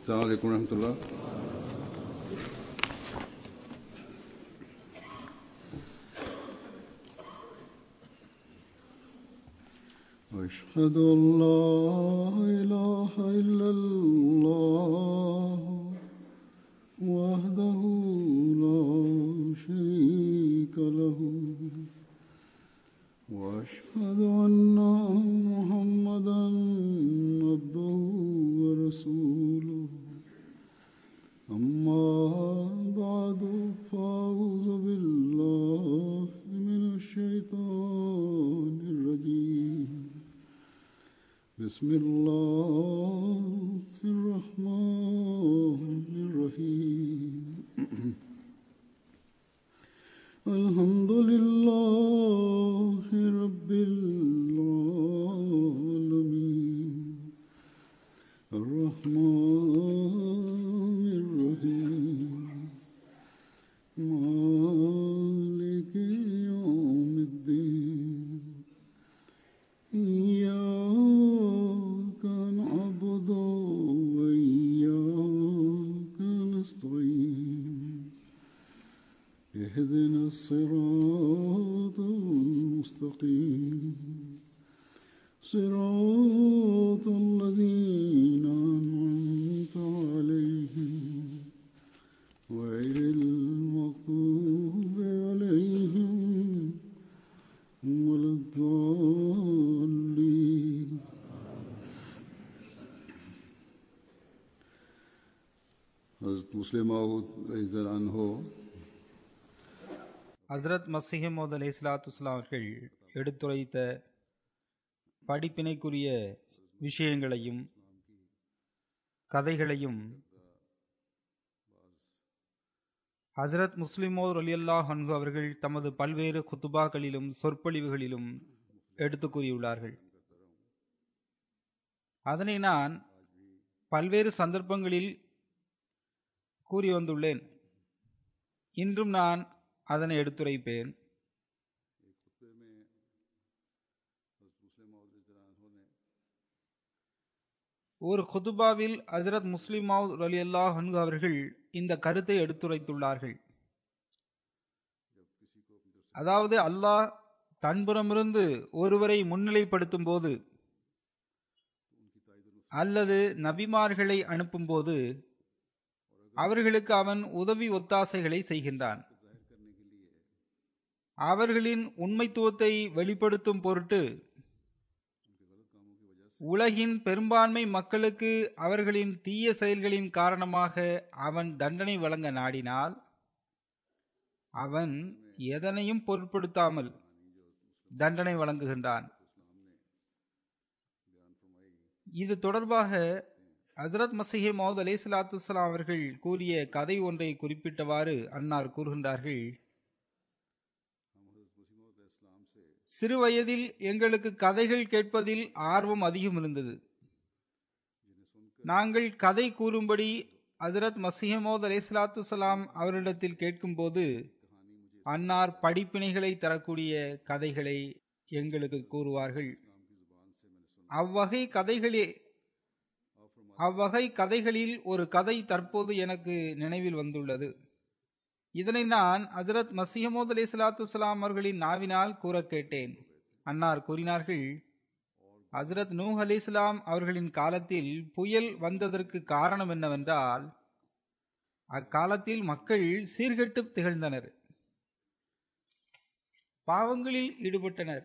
السلام عليكم ورحمة الله أشهد أن لا إله إلا الله وحده لا شريك له وأشهد أن محمدا عبده ورسوله أما بعد فأعوذ بالله من الشيطان الرجيم بسم الله الرحمن الرحيم الحمد لله رب العالمين الرحمن الرحيم مالك يوم الدين إياك نعبد وإياك نستعين اهدنا الصراط المستقيم صراط الذين أنعمت عليهم غير المغضوب عليهم ولا الضالين حضرت مسلم رضی اللہ عنہ ஹஸ்ரத் மசிஹமோத் அலை இஸ்லாத்துஸ்லாம் அவர்கள் எடுத்துரைத்த படிப்பினைக்குரிய விஷயங்களையும் கதைகளையும் ஹசரத் முஸ்லிமோர் அலியல்லாஹ் அன்கு அவர்கள் தமது பல்வேறு குத்துபாக்களிலும் சொற்பொழிவுகளிலும் எடுத்து கூறியுள்ளார்கள் அதனை நான் பல்வேறு சந்தர்ப்பங்களில் கூறி வந்துள்ளேன் இன்றும் நான் அதனை எடுத்துரைப்பேன் ஒரு குதுபாவில் ஹசரத் முஸ்லிமாவுத் அலி அல்லாஹ் அன்கு அவர்கள் இந்த கருத்தை எடுத்துரைத்துள்ளார்கள் அதாவது அல்லாஹ் தன்புறமிருந்து ஒருவரை முன்னிலைப்படுத்தும் போது அல்லது நபிமார்களை அனுப்பும்போது அவர்களுக்கு அவன் உதவி ஒத்தாசைகளை செய்கின்றான் அவர்களின் உண்மைத்துவத்தை வெளிப்படுத்தும் பொருட்டு உலகின் பெரும்பான்மை மக்களுக்கு அவர்களின் தீய செயல்களின் காரணமாக அவன் தண்டனை வழங்க நாடினால் அவன் எதனையும் பொருட்படுத்தாமல் தண்டனை வழங்குகின்றான் இது தொடர்பாக ஹசரத் மசீஹே மௌத் அலே சலாத்து அவர்கள் கூறிய கதை ஒன்றை குறிப்பிட்டவாறு அன்னார் கூறுகின்றார்கள் சிறு வயதில் எங்களுக்கு கதைகள் கேட்பதில் ஆர்வம் அதிகம் இருந்தது நாங்கள் கதை கூறும்படி ஹசரத் மசீஹமோத் அலே சலாத்து சலாம் அவரிடத்தில் கேட்கும்போது அன்னார் படிப்பினைகளை தரக்கூடிய கதைகளை எங்களுக்கு கூறுவார்கள் அவ்வகை கதைகளே அவ்வகை கதைகளில் ஒரு கதை தற்போது எனக்கு நினைவில் வந்துள்ளது இதனை நான் ஹசரத் மசிஹமோத் அலி சலாத்து சலாம் அவர்களின் நாவினால் கூற கேட்டேன் அன்னார் கூறினார்கள் ஹசரத் நூ அலி இஸ்லாம் அவர்களின் காலத்தில் புயல் வந்ததற்கு காரணம் என்னவென்றால் அக்காலத்தில் மக்கள் சீர்கெட்டு திகழ்ந்தனர் பாவங்களில் ஈடுபட்டனர்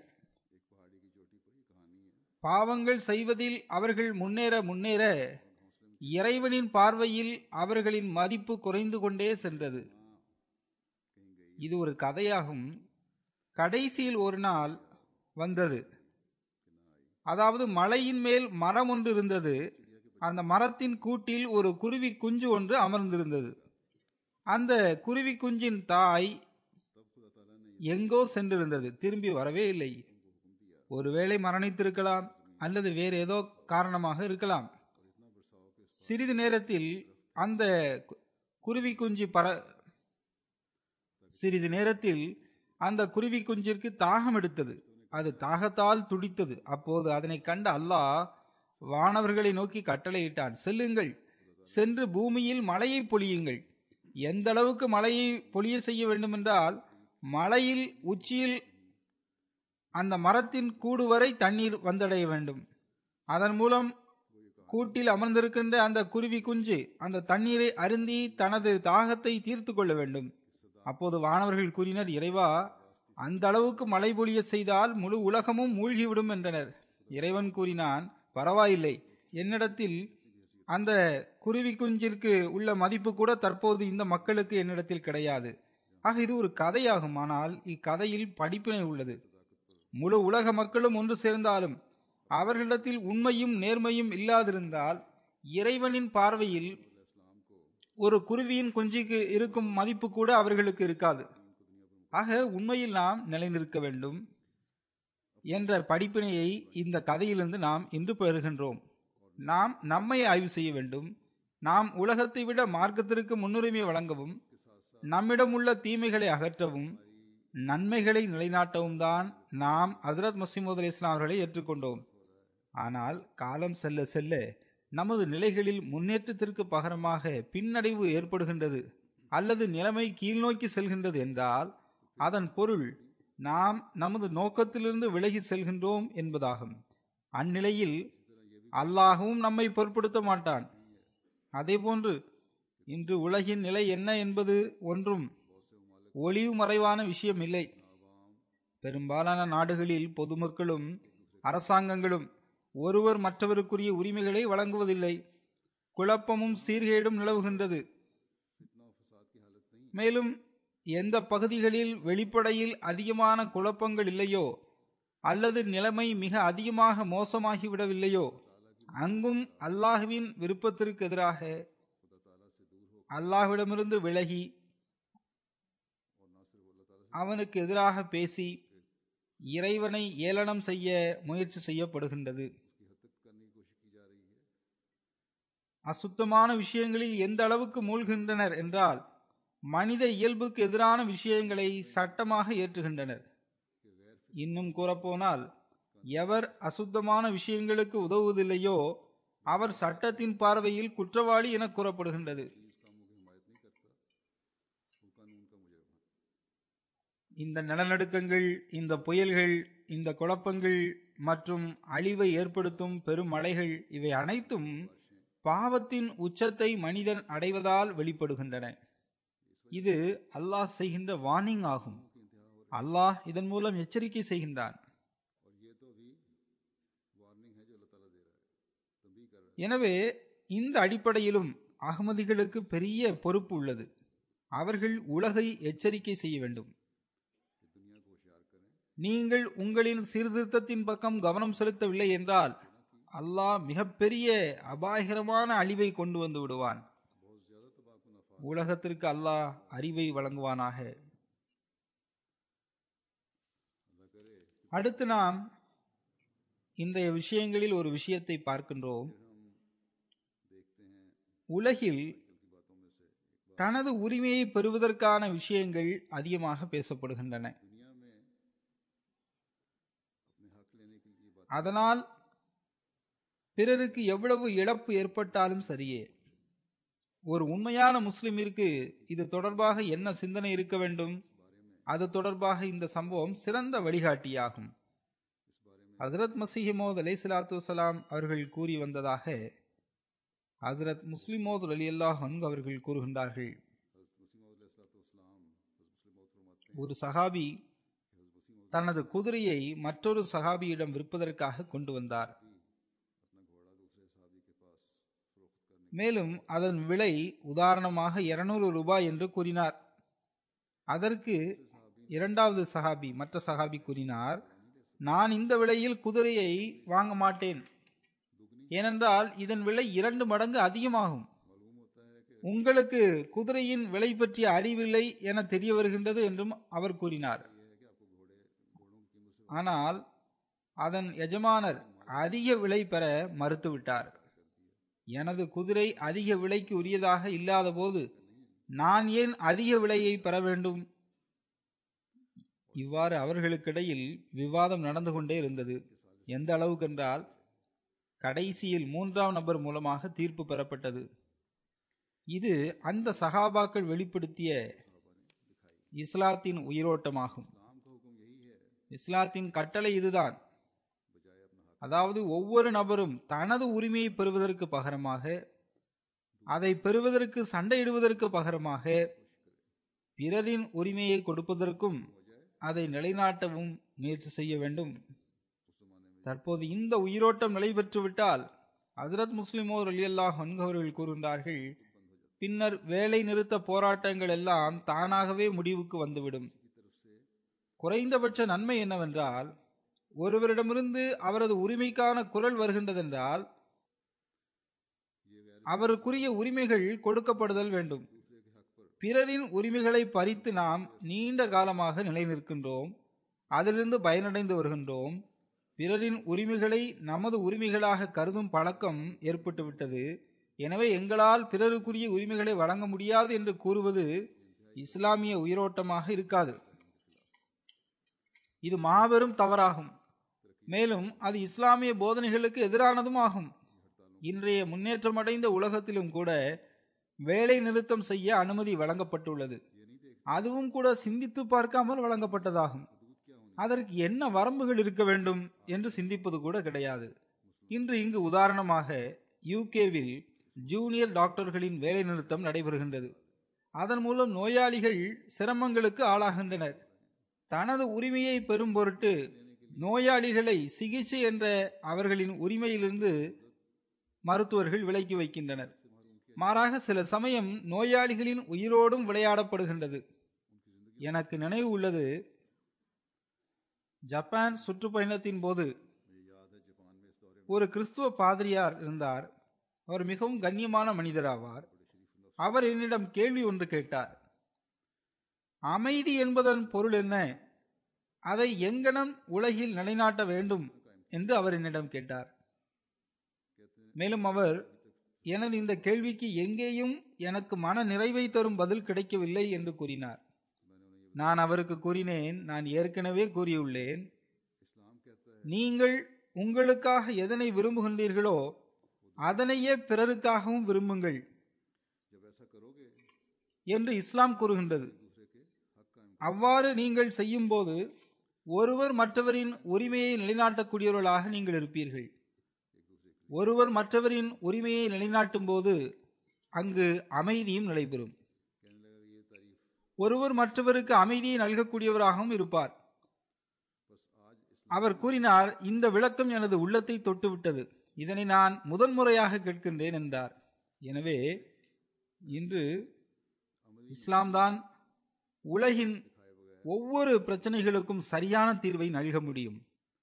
பாவங்கள் செய்வதில் அவர்கள் முன்னேற முன்னேற இறைவனின் பார்வையில் அவர்களின் மதிப்பு குறைந்து கொண்டே சென்றது இது ஒரு கதையாகும் கடைசியில் ஒரு நாள் வந்தது அதாவது மலையின் மேல் மரம் ஒன்று இருந்தது அந்த மரத்தின் கூட்டில் ஒரு குருவி குஞ்சு ஒன்று அமர்ந்திருந்தது அந்த குருவி குஞ்சின் தாய் எங்கோ சென்றிருந்தது திரும்பி வரவே இல்லை ஒருவேளை மரணித்திருக்கலாம் அல்லது வேறு ஏதோ காரணமாக இருக்கலாம் சிறிது நேரத்தில் அந்த குருவி குஞ்சு பற சிறிது நேரத்தில் அந்த குருவி குஞ்சிற்கு தாகம் எடுத்தது அது தாகத்தால் துடித்தது அப்போது அதனை கண்ட அல்லாஹ் வானவர்களை நோக்கி கட்டளையிட்டான் செல்லுங்கள் சென்று பூமியில் மழையை பொழியுங்கள் எந்த அளவுக்கு மழையை பொழிய செய்ய வேண்டுமென்றால் மலையில் உச்சியில் அந்த மரத்தின் கூடு வரை தண்ணீர் வந்தடைய வேண்டும் அதன் மூலம் கூட்டில் அமர்ந்திருக்கின்ற அந்த குருவி குஞ்சு அந்த தண்ணீரை அருந்தி தனது தாகத்தை தீர்த்து கொள்ள வேண்டும் அப்போது வானவர்கள் கூறினர் இறைவா அந்த அளவுக்கு மழை பொழிய செய்தால் முழு உலகமும் மூழ்கிவிடும் என்றனர் இறைவன் கூறினான் பரவாயில்லை என்னிடத்தில் அந்த குருவி குஞ்சிற்கு உள்ள மதிப்பு கூட தற்போது இந்த மக்களுக்கு என்னிடத்தில் கிடையாது ஆக இது ஒரு கதையாகும் ஆனால் இக்கதையில் படிப்பினை உள்ளது முழு உலக மக்களும் ஒன்று சேர்ந்தாலும் அவர்களிடத்தில் உண்மையும் நேர்மையும் இல்லாதிருந்தால் இறைவனின் பார்வையில் ஒரு குருவியின் குஞ்சுக்கு இருக்கும் மதிப்பு கூட அவர்களுக்கு இருக்காது ஆக உண்மையில் நாம் நிலைநிற்க வேண்டும் என்ற படிப்பினையை இந்த கதையிலிருந்து நாம் இன்று பெறுகின்றோம் நாம் நம்மை ஆய்வு செய்ய வேண்டும் நாம் உலகத்தை விட மார்க்கத்திற்கு முன்னுரிமை வழங்கவும் நம்மிடம் உள்ள தீமைகளை அகற்றவும் நன்மைகளை நிலைநாட்டவும் தான் நாம் ஹசரத் மசீமது அலி இஸ்லாம் அவர்களை ஏற்றுக்கொண்டோம் ஆனால் காலம் செல்ல செல்ல நமது நிலைகளில் முன்னேற்றத்திற்கு பகரமாக பின்னடைவு ஏற்படுகின்றது அல்லது நிலைமை கீழ்நோக்கி செல்கின்றது என்றால் அதன் பொருள் நாம் நமது நோக்கத்திலிருந்து விலகி செல்கின்றோம் என்பதாகும் அந்நிலையில் அல்லாஹும் நம்மை பொருட்படுத்த மாட்டான் அதேபோன்று இன்று உலகின் நிலை என்ன என்பது ஒன்றும் ஒளிவு மறைவான விஷயம் இல்லை பெரும்பாலான நாடுகளில் பொதுமக்களும் அரசாங்கங்களும் ஒருவர் மற்றவருக்குரிய உரிமைகளை வழங்குவதில்லை குழப்பமும் சீர்கேடும் நிலவுகின்றது மேலும் எந்த பகுதிகளில் வெளிப்படையில் அதிகமான குழப்பங்கள் இல்லையோ அல்லது நிலைமை மிக அதிகமாக மோசமாகிவிடவில்லையோ அங்கும் அல்லாஹுவின் விருப்பத்திற்கு எதிராக அல்லாஹ்விடமிருந்து விலகி அவனுக்கு எதிராக பேசி இறைவனை ஏளனம் செய்ய முயற்சி செய்யப்படுகின்றது அசுத்தமான விஷயங்களில் எந்த அளவுக்கு மூழ்கின்றனர் என்றால் மனித இயல்புக்கு எதிரான விஷயங்களை சட்டமாக ஏற்றுகின்றனர் இன்னும் கூறப்போனால் எவர் அசுத்தமான விஷயங்களுக்கு உதவுவதில்லையோ அவர் சட்டத்தின் பார்வையில் குற்றவாளி என கூறப்படுகின்றது இந்த நிலநடுக்கங்கள் இந்த புயல்கள் இந்த குழப்பங்கள் மற்றும் அழிவை ஏற்படுத்தும் பெரும் மழைகள் இவை அனைத்தும் பாவத்தின் உச்சத்தை மனிதன் அடைவதால் வெளிப்படுகின்றன இது அல்லாஹ் செய்கின்ற வார்னிங் ஆகும் அல்லாஹ் இதன் மூலம் எச்சரிக்கை செய்கின்றான் எனவே இந்த அடிப்படையிலும் அகமதிகளுக்கு பெரிய பொறுப்பு உள்ளது அவர்கள் உலகை எச்சரிக்கை செய்ய வேண்டும் நீங்கள் உங்களின் சீர்திருத்தத்தின் பக்கம் கவனம் செலுத்தவில்லை என்றால் அல்லாஹ் மிகப்பெரிய அபாயகரமான அழிவை கொண்டு வந்து விடுவான் உலகத்திற்கு அல்லாஹ் அறிவை வழங்குவானாக அடுத்து நாம் இன்றைய விஷயங்களில் ஒரு விஷயத்தை பார்க்கின்றோம் உலகில் தனது உரிமையை பெறுவதற்கான விஷயங்கள் அதிகமாக பேசப்படுகின்றன அதனால் பிறருக்கு எவ்வளவு இழப்பு ஏற்பட்டாலும் சரியே ஒரு உண்மையான முஸ்லிமிற்கு இது தொடர்பாக என்ன சிந்தனை இருக்க வேண்டும் அது தொடர்பாக இந்த சம்பவம் சிறந்த வழிகாட்டியாகும் ஹசரத் மசீஹமோத் அலை சலாத்து வலாம் அவர்கள் கூறி வந்ததாக ஹசரத் முஸ்லிமோத் அலி அல்லாஹ் அவர்கள் கூறுகின்றார்கள் ஒரு சஹாபி தனது குதிரையை மற்றொரு சஹாபியிடம் விற்பதற்காக கொண்டு வந்தார் மேலும் அதன் விலை உதாரணமாக இருநூறு ரூபாய் என்று கூறினார் அதற்கு இரண்டாவது சஹாபி மற்ற சஹாபி கூறினார் நான் இந்த விலையில் குதிரையை வாங்க மாட்டேன் ஏனென்றால் இதன் விலை இரண்டு மடங்கு அதிகமாகும் உங்களுக்கு குதிரையின் விலை பற்றிய அறிவில்லை என தெரிய வருகின்றது என்றும் அவர் கூறினார் ஆனால் அதன் எஜமானர் அதிக விலை பெற மறுத்துவிட்டார் எனது குதிரை அதிக விலைக்கு உரியதாக இல்லாத போது நான் ஏன் அதிக விலையை பெற வேண்டும் இவ்வாறு அவர்களுக்கிடையில் விவாதம் நடந்து கொண்டே இருந்தது எந்த அளவுக்கு என்றால் கடைசியில் மூன்றாம் நபர் மூலமாக தீர்ப்பு பெறப்பட்டது இது அந்த சகாபாக்கள் வெளிப்படுத்திய இஸ்லாத்தின் உயிரோட்டமாகும் இஸ்லாத்தின் கட்டளை இதுதான் அதாவது ஒவ்வொரு நபரும் தனது உரிமையை பெறுவதற்கு பகரமாக அதை பெறுவதற்கு சண்டையிடுவதற்கு பகரமாக பிறரின் உரிமையை கொடுப்பதற்கும் அதை நிலைநாட்டவும் முயற்சி செய்ய வேண்டும் தற்போது இந்த உயிரோட்டம் நிலை பெற்றுவிட்டால் ஹசரத் முஸ்லிமோர் அலியல்லாஹ் அவர்கள் கூறுகின்றார்கள் பின்னர் வேலை நிறுத்த போராட்டங்கள் எல்லாம் தானாகவே முடிவுக்கு வந்துவிடும் குறைந்தபட்ச நன்மை என்னவென்றால் ஒருவரிடமிருந்து அவரது உரிமைக்கான குரல் வருகின்றதென்றால் அவருக்குரிய உரிமைகள் கொடுக்கப்படுதல் வேண்டும் பிறரின் உரிமைகளை பறித்து நாம் நீண்ட காலமாக நிலை நிற்கின்றோம் அதிலிருந்து பயனடைந்து வருகின்றோம் பிறரின் உரிமைகளை நமது உரிமைகளாக கருதும் பழக்கம் ஏற்பட்டுவிட்டது எனவே எங்களால் பிறருக்குரிய உரிமைகளை வழங்க முடியாது என்று கூறுவது இஸ்லாமிய உயிரோட்டமாக இருக்காது இது மாபெரும் தவறாகும் மேலும் அது இஸ்லாமிய போதனைகளுக்கு எதிரானதும் ஆகும் இன்றைய முன்னேற்றமடைந்த உலகத்திலும் கூட வேலை நிறுத்தம் செய்ய அனுமதி வழங்கப்பட்டுள்ளது அதுவும் கூட சிந்தித்து பார்க்காமல் வழங்கப்பட்டதாகும் அதற்கு என்ன வரம்புகள் இருக்க வேண்டும் என்று சிந்திப்பது கூட கிடையாது இன்று இங்கு உதாரணமாக யூகேவில் ஜூனியர் டாக்டர்களின் வேலை நிறுத்தம் நடைபெறுகின்றது அதன் மூலம் நோயாளிகள் சிரமங்களுக்கு ஆளாகின்றனர் தனது உரிமையை பெறும் பொருட்டு நோயாளிகளை சிகிச்சை என்ற அவர்களின் உரிமையிலிருந்து மருத்துவர்கள் விலக்கி வைக்கின்றனர் மாறாக சில சமயம் நோயாளிகளின் உயிரோடும் விளையாடப்படுகின்றது எனக்கு நினைவு உள்ளது ஜப்பான் சுற்றுப்பயணத்தின் போது ஒரு கிறிஸ்துவ பாதிரியார் இருந்தார் அவர் மிகவும் கண்ணியமான மனிதராவார் அவர் என்னிடம் கேள்வி ஒன்று கேட்டார் அமைதி என்பதன் பொருள் என்ன அதை எங்கனம் உலகில் நிலைநாட்ட வேண்டும் என்று அவர் என்னிடம் கேட்டார் மேலும் அவர் எனது இந்த கேள்விக்கு எங்கேயும் எனக்கு மன நிறைவை தரும் பதில் கிடைக்கவில்லை என்று கூறினார் நான் அவருக்கு கூறினேன் நான் ஏற்கனவே கூறியுள்ளேன் நீங்கள் உங்களுக்காக எதனை விரும்புகின்றீர்களோ அதனையே பிறருக்காகவும் விரும்புங்கள் என்று இஸ்லாம் கூறுகின்றது அவ்வாறு நீங்கள் செய்யும்போது ஒருவர் மற்றவரின் உரிமையை நிலைநாட்டக்கூடியவர்களாக நீங்கள் இருப்பீர்கள் ஒருவர் மற்றவரின் உரிமையை நிலைநாட்டும் போது அங்கு அமைதியும் நடைபெறும் ஒருவர் மற்றவருக்கு அமைதியை நல்கக்கூடியவராகவும் இருப்பார் அவர் கூறினார் இந்த விளக்கம் எனது உள்ளத்தை தொட்டுவிட்டது இதனை நான் முதன் முறையாக கேட்கின்றேன் என்றார் எனவே இன்று இஸ்லாம் தான் உலகின் ஒவ்வொரு பிரச்சனைகளுக்கும் சரியான தீர்வை நல்க முடியும்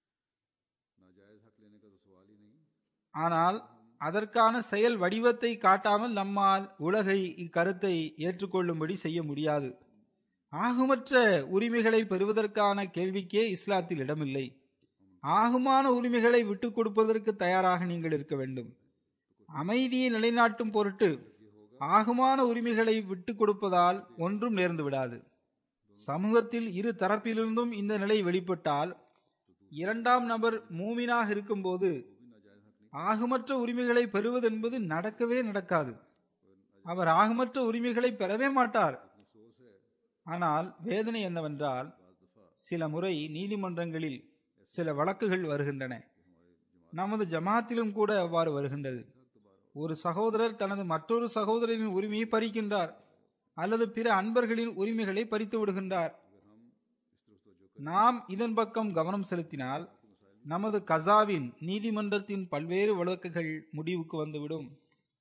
ஆனால் அதற்கான செயல் வடிவத்தை காட்டாமல் நம்மால் உலகை இக்கருத்தை ஏற்றுக்கொள்ளும்படி செய்ய முடியாது ஆகுமற்ற உரிமைகளை பெறுவதற்கான கேள்விக்கே இஸ்லாத்தில் இடமில்லை ஆகுமான உரிமைகளை விட்டுக் கொடுப்பதற்கு தயாராக நீங்கள் இருக்க வேண்டும் அமைதியை நிலைநாட்டும் பொருட்டு ஆகுமான உரிமைகளை விட்டுக் கொடுப்பதால் ஒன்றும் நேர்ந்து விடாது சமூகத்தில் இரு தரப்பிலிருந்தும் இந்த நிலை வெளிப்பட்டால் இரண்டாம் நபர் மூமினாக இருக்கும்போது ஆகுமற்ற உரிமைகளை பெறுவதென்பது நடக்கவே நடக்காது அவர் ஆகுமற்ற உரிமைகளை பெறவே மாட்டார் ஆனால் வேதனை என்னவென்றால் சில முறை நீதிமன்றங்களில் சில வழக்குகள் வருகின்றன நமது ஜமாத்திலும் கூட அவ்வாறு வருகின்றது ஒரு சகோதரர் தனது மற்றொரு சகோதரரின் உரிமையை பறிக்கின்றார் அல்லது பிற அன்பர்களின் உரிமைகளை பறித்து விடுகின்றார் நாம் இதன் பக்கம் கவனம் செலுத்தினால் நமது கசாவின் நீதிமன்றத்தின் பல்வேறு வழக்குகள் முடிவுக்கு வந்துவிடும்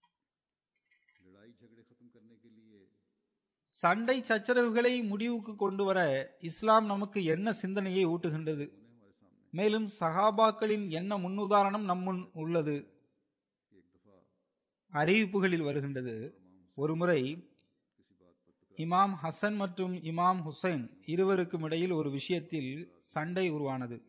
சண்டை சச்சரவுகளை முடிவுக்கு கொண்டு வர இஸ்லாம் நமக்கு என்ன சிந்தனையை ஊட்டுகின்றது மேலும் சஹாபாக்களின் என்ன முன்னுதாரணம் நம்முன் உள்ளது அறிவிப்புகளில் வருகின்றது ஒருமுறை இமாம் ஹசன் மற்றும் இமாம் ஹுசைன் இருவருக்கும் இடையில் ஒரு விஷயத்தில் சண்டை உருவானது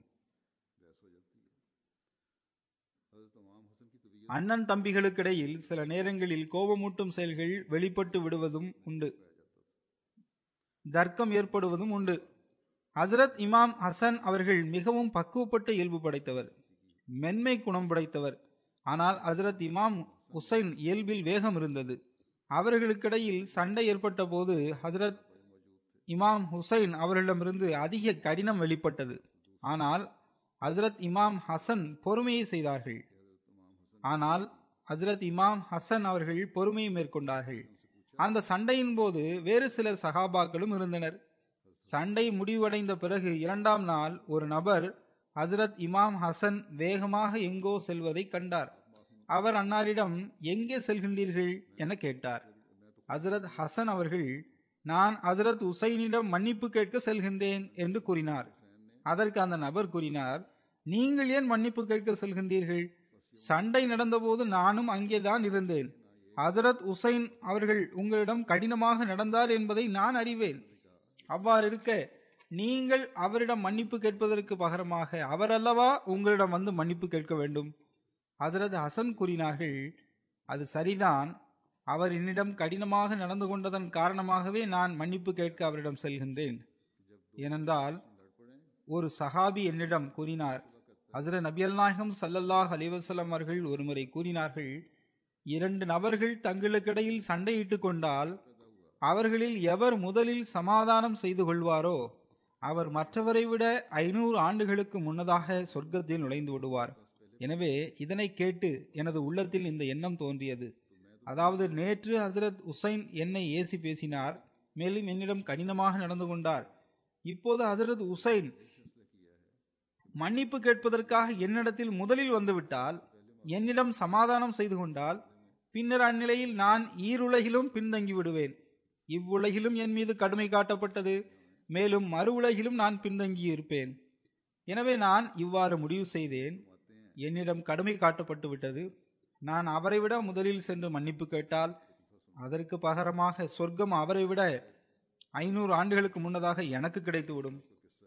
அண்ணன் தம்பிகளுக்கிடையில் சில நேரங்களில் கோபமூட்டும் செயல்கள் வெளிப்பட்டு விடுவதும் உண்டு தர்க்கம் ஏற்படுவதும் உண்டு ஹசரத் இமாம் ஹசன் அவர்கள் மிகவும் பக்குவப்பட்ட இயல்பு படைத்தவர் மென்மை குணம் படைத்தவர் ஆனால் ஹசரத் இமாம் ஹுசைன் இயல்பில் வேகம் இருந்தது அவர்களுக்கிடையில் சண்டை ஏற்பட்ட போது ஹசரத் இமாம் ஹுசைன் அவர்களிடமிருந்து அதிக கடினம் வெளிப்பட்டது ஆனால் ஹசரத் இமாம் ஹசன் பொறுமையை செய்தார்கள் ஆனால் ஹசரத் இமாம் ஹசன் அவர்கள் பொறுமையை மேற்கொண்டார்கள் அந்த சண்டையின் போது வேறு சிலர் சகாபாக்களும் இருந்தனர் சண்டை முடிவடைந்த பிறகு இரண்டாம் நாள் ஒரு நபர் ஹசரத் இமாம் ஹசன் வேகமாக எங்கோ செல்வதை கண்டார் அவர் அன்னாரிடம் எங்கே செல்கின்றீர்கள் என கேட்டார் ஹசரத் ஹசன் அவர்கள் நான் ஹசரத் உசைனிடம் மன்னிப்பு கேட்க செல்கின்றேன் என்று கூறினார் அதற்கு அந்த நபர் கூறினார் நீங்கள் ஏன் மன்னிப்பு கேட்க செல்கின்றீர்கள் சண்டை நடந்தபோது நானும் அங்கேதான் இருந்தேன் ஹசரத் உசைன் அவர்கள் உங்களிடம் கடினமாக நடந்தார் என்பதை நான் அறிவேன் அவ்வாறு இருக்க நீங்கள் அவரிடம் மன்னிப்பு கேட்பதற்கு பகரமாக அவர் அல்லவா உங்களிடம் வந்து மன்னிப்பு கேட்க வேண்டும் ஹசரத் ஹசன் கூறினார்கள் அது சரிதான் அவர் என்னிடம் கடினமாக நடந்து கொண்டதன் காரணமாகவே நான் மன்னிப்பு கேட்க அவரிடம் செல்கின்றேன் ஏனென்றால் ஒரு சஹாபி என்னிடம் கூறினார் ஹசரத் நபியல் நாயகம் சல்லல்லாஹ் அலிவசலம் அவர்கள் ஒருமுறை கூறினார்கள் இரண்டு நபர்கள் தங்களுக்கிடையில் சண்டையிட்டுக் கொண்டால் அவர்களில் எவர் முதலில் சமாதானம் செய்து கொள்வாரோ அவர் மற்றவரை விட ஐநூறு ஆண்டுகளுக்கு முன்னதாக சொர்க்கத்தில் நுழைந்து விடுவார் எனவே இதனை கேட்டு எனது உள்ளத்தில் இந்த எண்ணம் தோன்றியது அதாவது நேற்று ஹசரத் உசைன் என்னை ஏசி பேசினார் மேலும் என்னிடம் கடினமாக நடந்து கொண்டார் இப்போது ஹசரத் உசைன் மன்னிப்பு கேட்பதற்காக என்னிடத்தில் முதலில் வந்துவிட்டால் என்னிடம் சமாதானம் செய்து கொண்டால் பின்னர் அந்நிலையில் நான் ஈருலகிலும் பின்தங்கி விடுவேன் இவ்வுலகிலும் என் மீது கடுமை காட்டப்பட்டது மேலும் மறு உலகிலும் நான் பின்தங்கி இருப்பேன் எனவே நான் இவ்வாறு முடிவு செய்தேன் என்னிடம் கடுமை காட்டப்பட்டு விட்டது நான் அவரை விட முதலில் சென்று மன்னிப்பு கேட்டால் அதற்கு பகரமாக சொர்க்கம் அவரை விட ஐநூறு ஆண்டுகளுக்கு முன்னதாக எனக்கு கிடைத்துவிடும்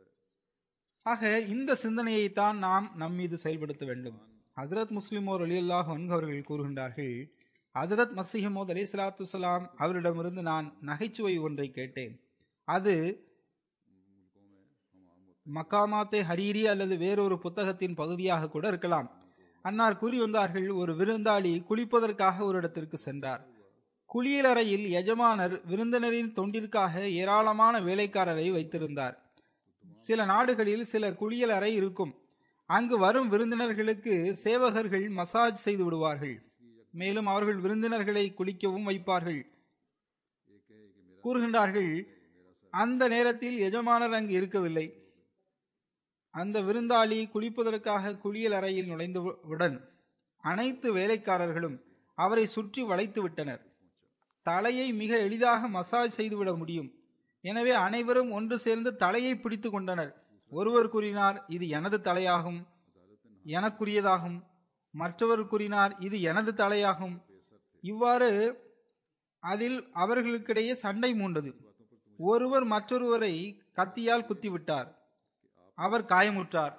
ஆக இந்த சிந்தனையைத்தான் நாம் நம் மீது செயல்படுத்த வேண்டும் ஹசரத் முஸ்லிமோர் அலியல்லாஹ் அவர்கள் கூறுகின்றார்கள் ஹசரத் மசிஹமோத் அலி சலாத்து சலாம் அவரிடமிருந்து நான் நகைச்சுவை ஒன்றை கேட்டேன் அது மக்காமாத்தே ஹரீரி அல்லது வேறொரு புத்தகத்தின் பகுதியாக கூட இருக்கலாம் அன்னார் கூறி வந்தார்கள் ஒரு விருந்தாளி குளிப்பதற்காக ஒரு இடத்திற்கு சென்றார் குளியலறையில் எஜமானர் விருந்தினரின் தொண்டிற்காக ஏராளமான வேலைக்காரரை வைத்திருந்தார் சில நாடுகளில் சில குளியலறை இருக்கும் அங்கு வரும் விருந்தினர்களுக்கு சேவகர்கள் மசாஜ் செய்து விடுவார்கள் மேலும் அவர்கள் விருந்தினர்களை குளிக்கவும் வைப்பார்கள் கூறுகின்றார்கள் அந்த நேரத்தில் எஜமானர் அங்கு இருக்கவில்லை அந்த விருந்தாளி குளிப்பதற்காக குளியல் அறையில் நுழைந்தவுடன் அனைத்து வேலைக்காரர்களும் அவரை சுற்றி வளைத்து விட்டனர் தலையை மிக எளிதாக மசாஜ் செய்துவிட முடியும் எனவே அனைவரும் ஒன்று சேர்ந்து தலையை பிடித்து கொண்டனர் ஒருவர் கூறினார் இது எனது தலையாகும் எனக்குரியதாகும் மற்றவர் கூறினார் இது எனது தலையாகும் இவ்வாறு அதில் அவர்களுக்கிடையே சண்டை மூண்டது ஒருவர் மற்றொருவரை கத்தியால் குத்திவிட்டார் அவர் காயமுற்றார்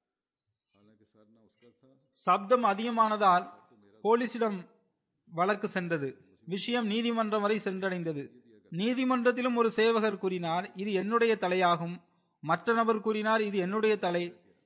சப்தம் அதிகமானதால் போலீசிடம் வழக்கு சென்றது விஷயம் நீதிமன்றம் வரை சென்றடைந்தது நீதிமன்றத்திலும் ஒரு சேவகர் கூறினார் இது என்னுடைய தலையாகும் மற்ற நபர் கூறினார் இது என்னுடைய தலை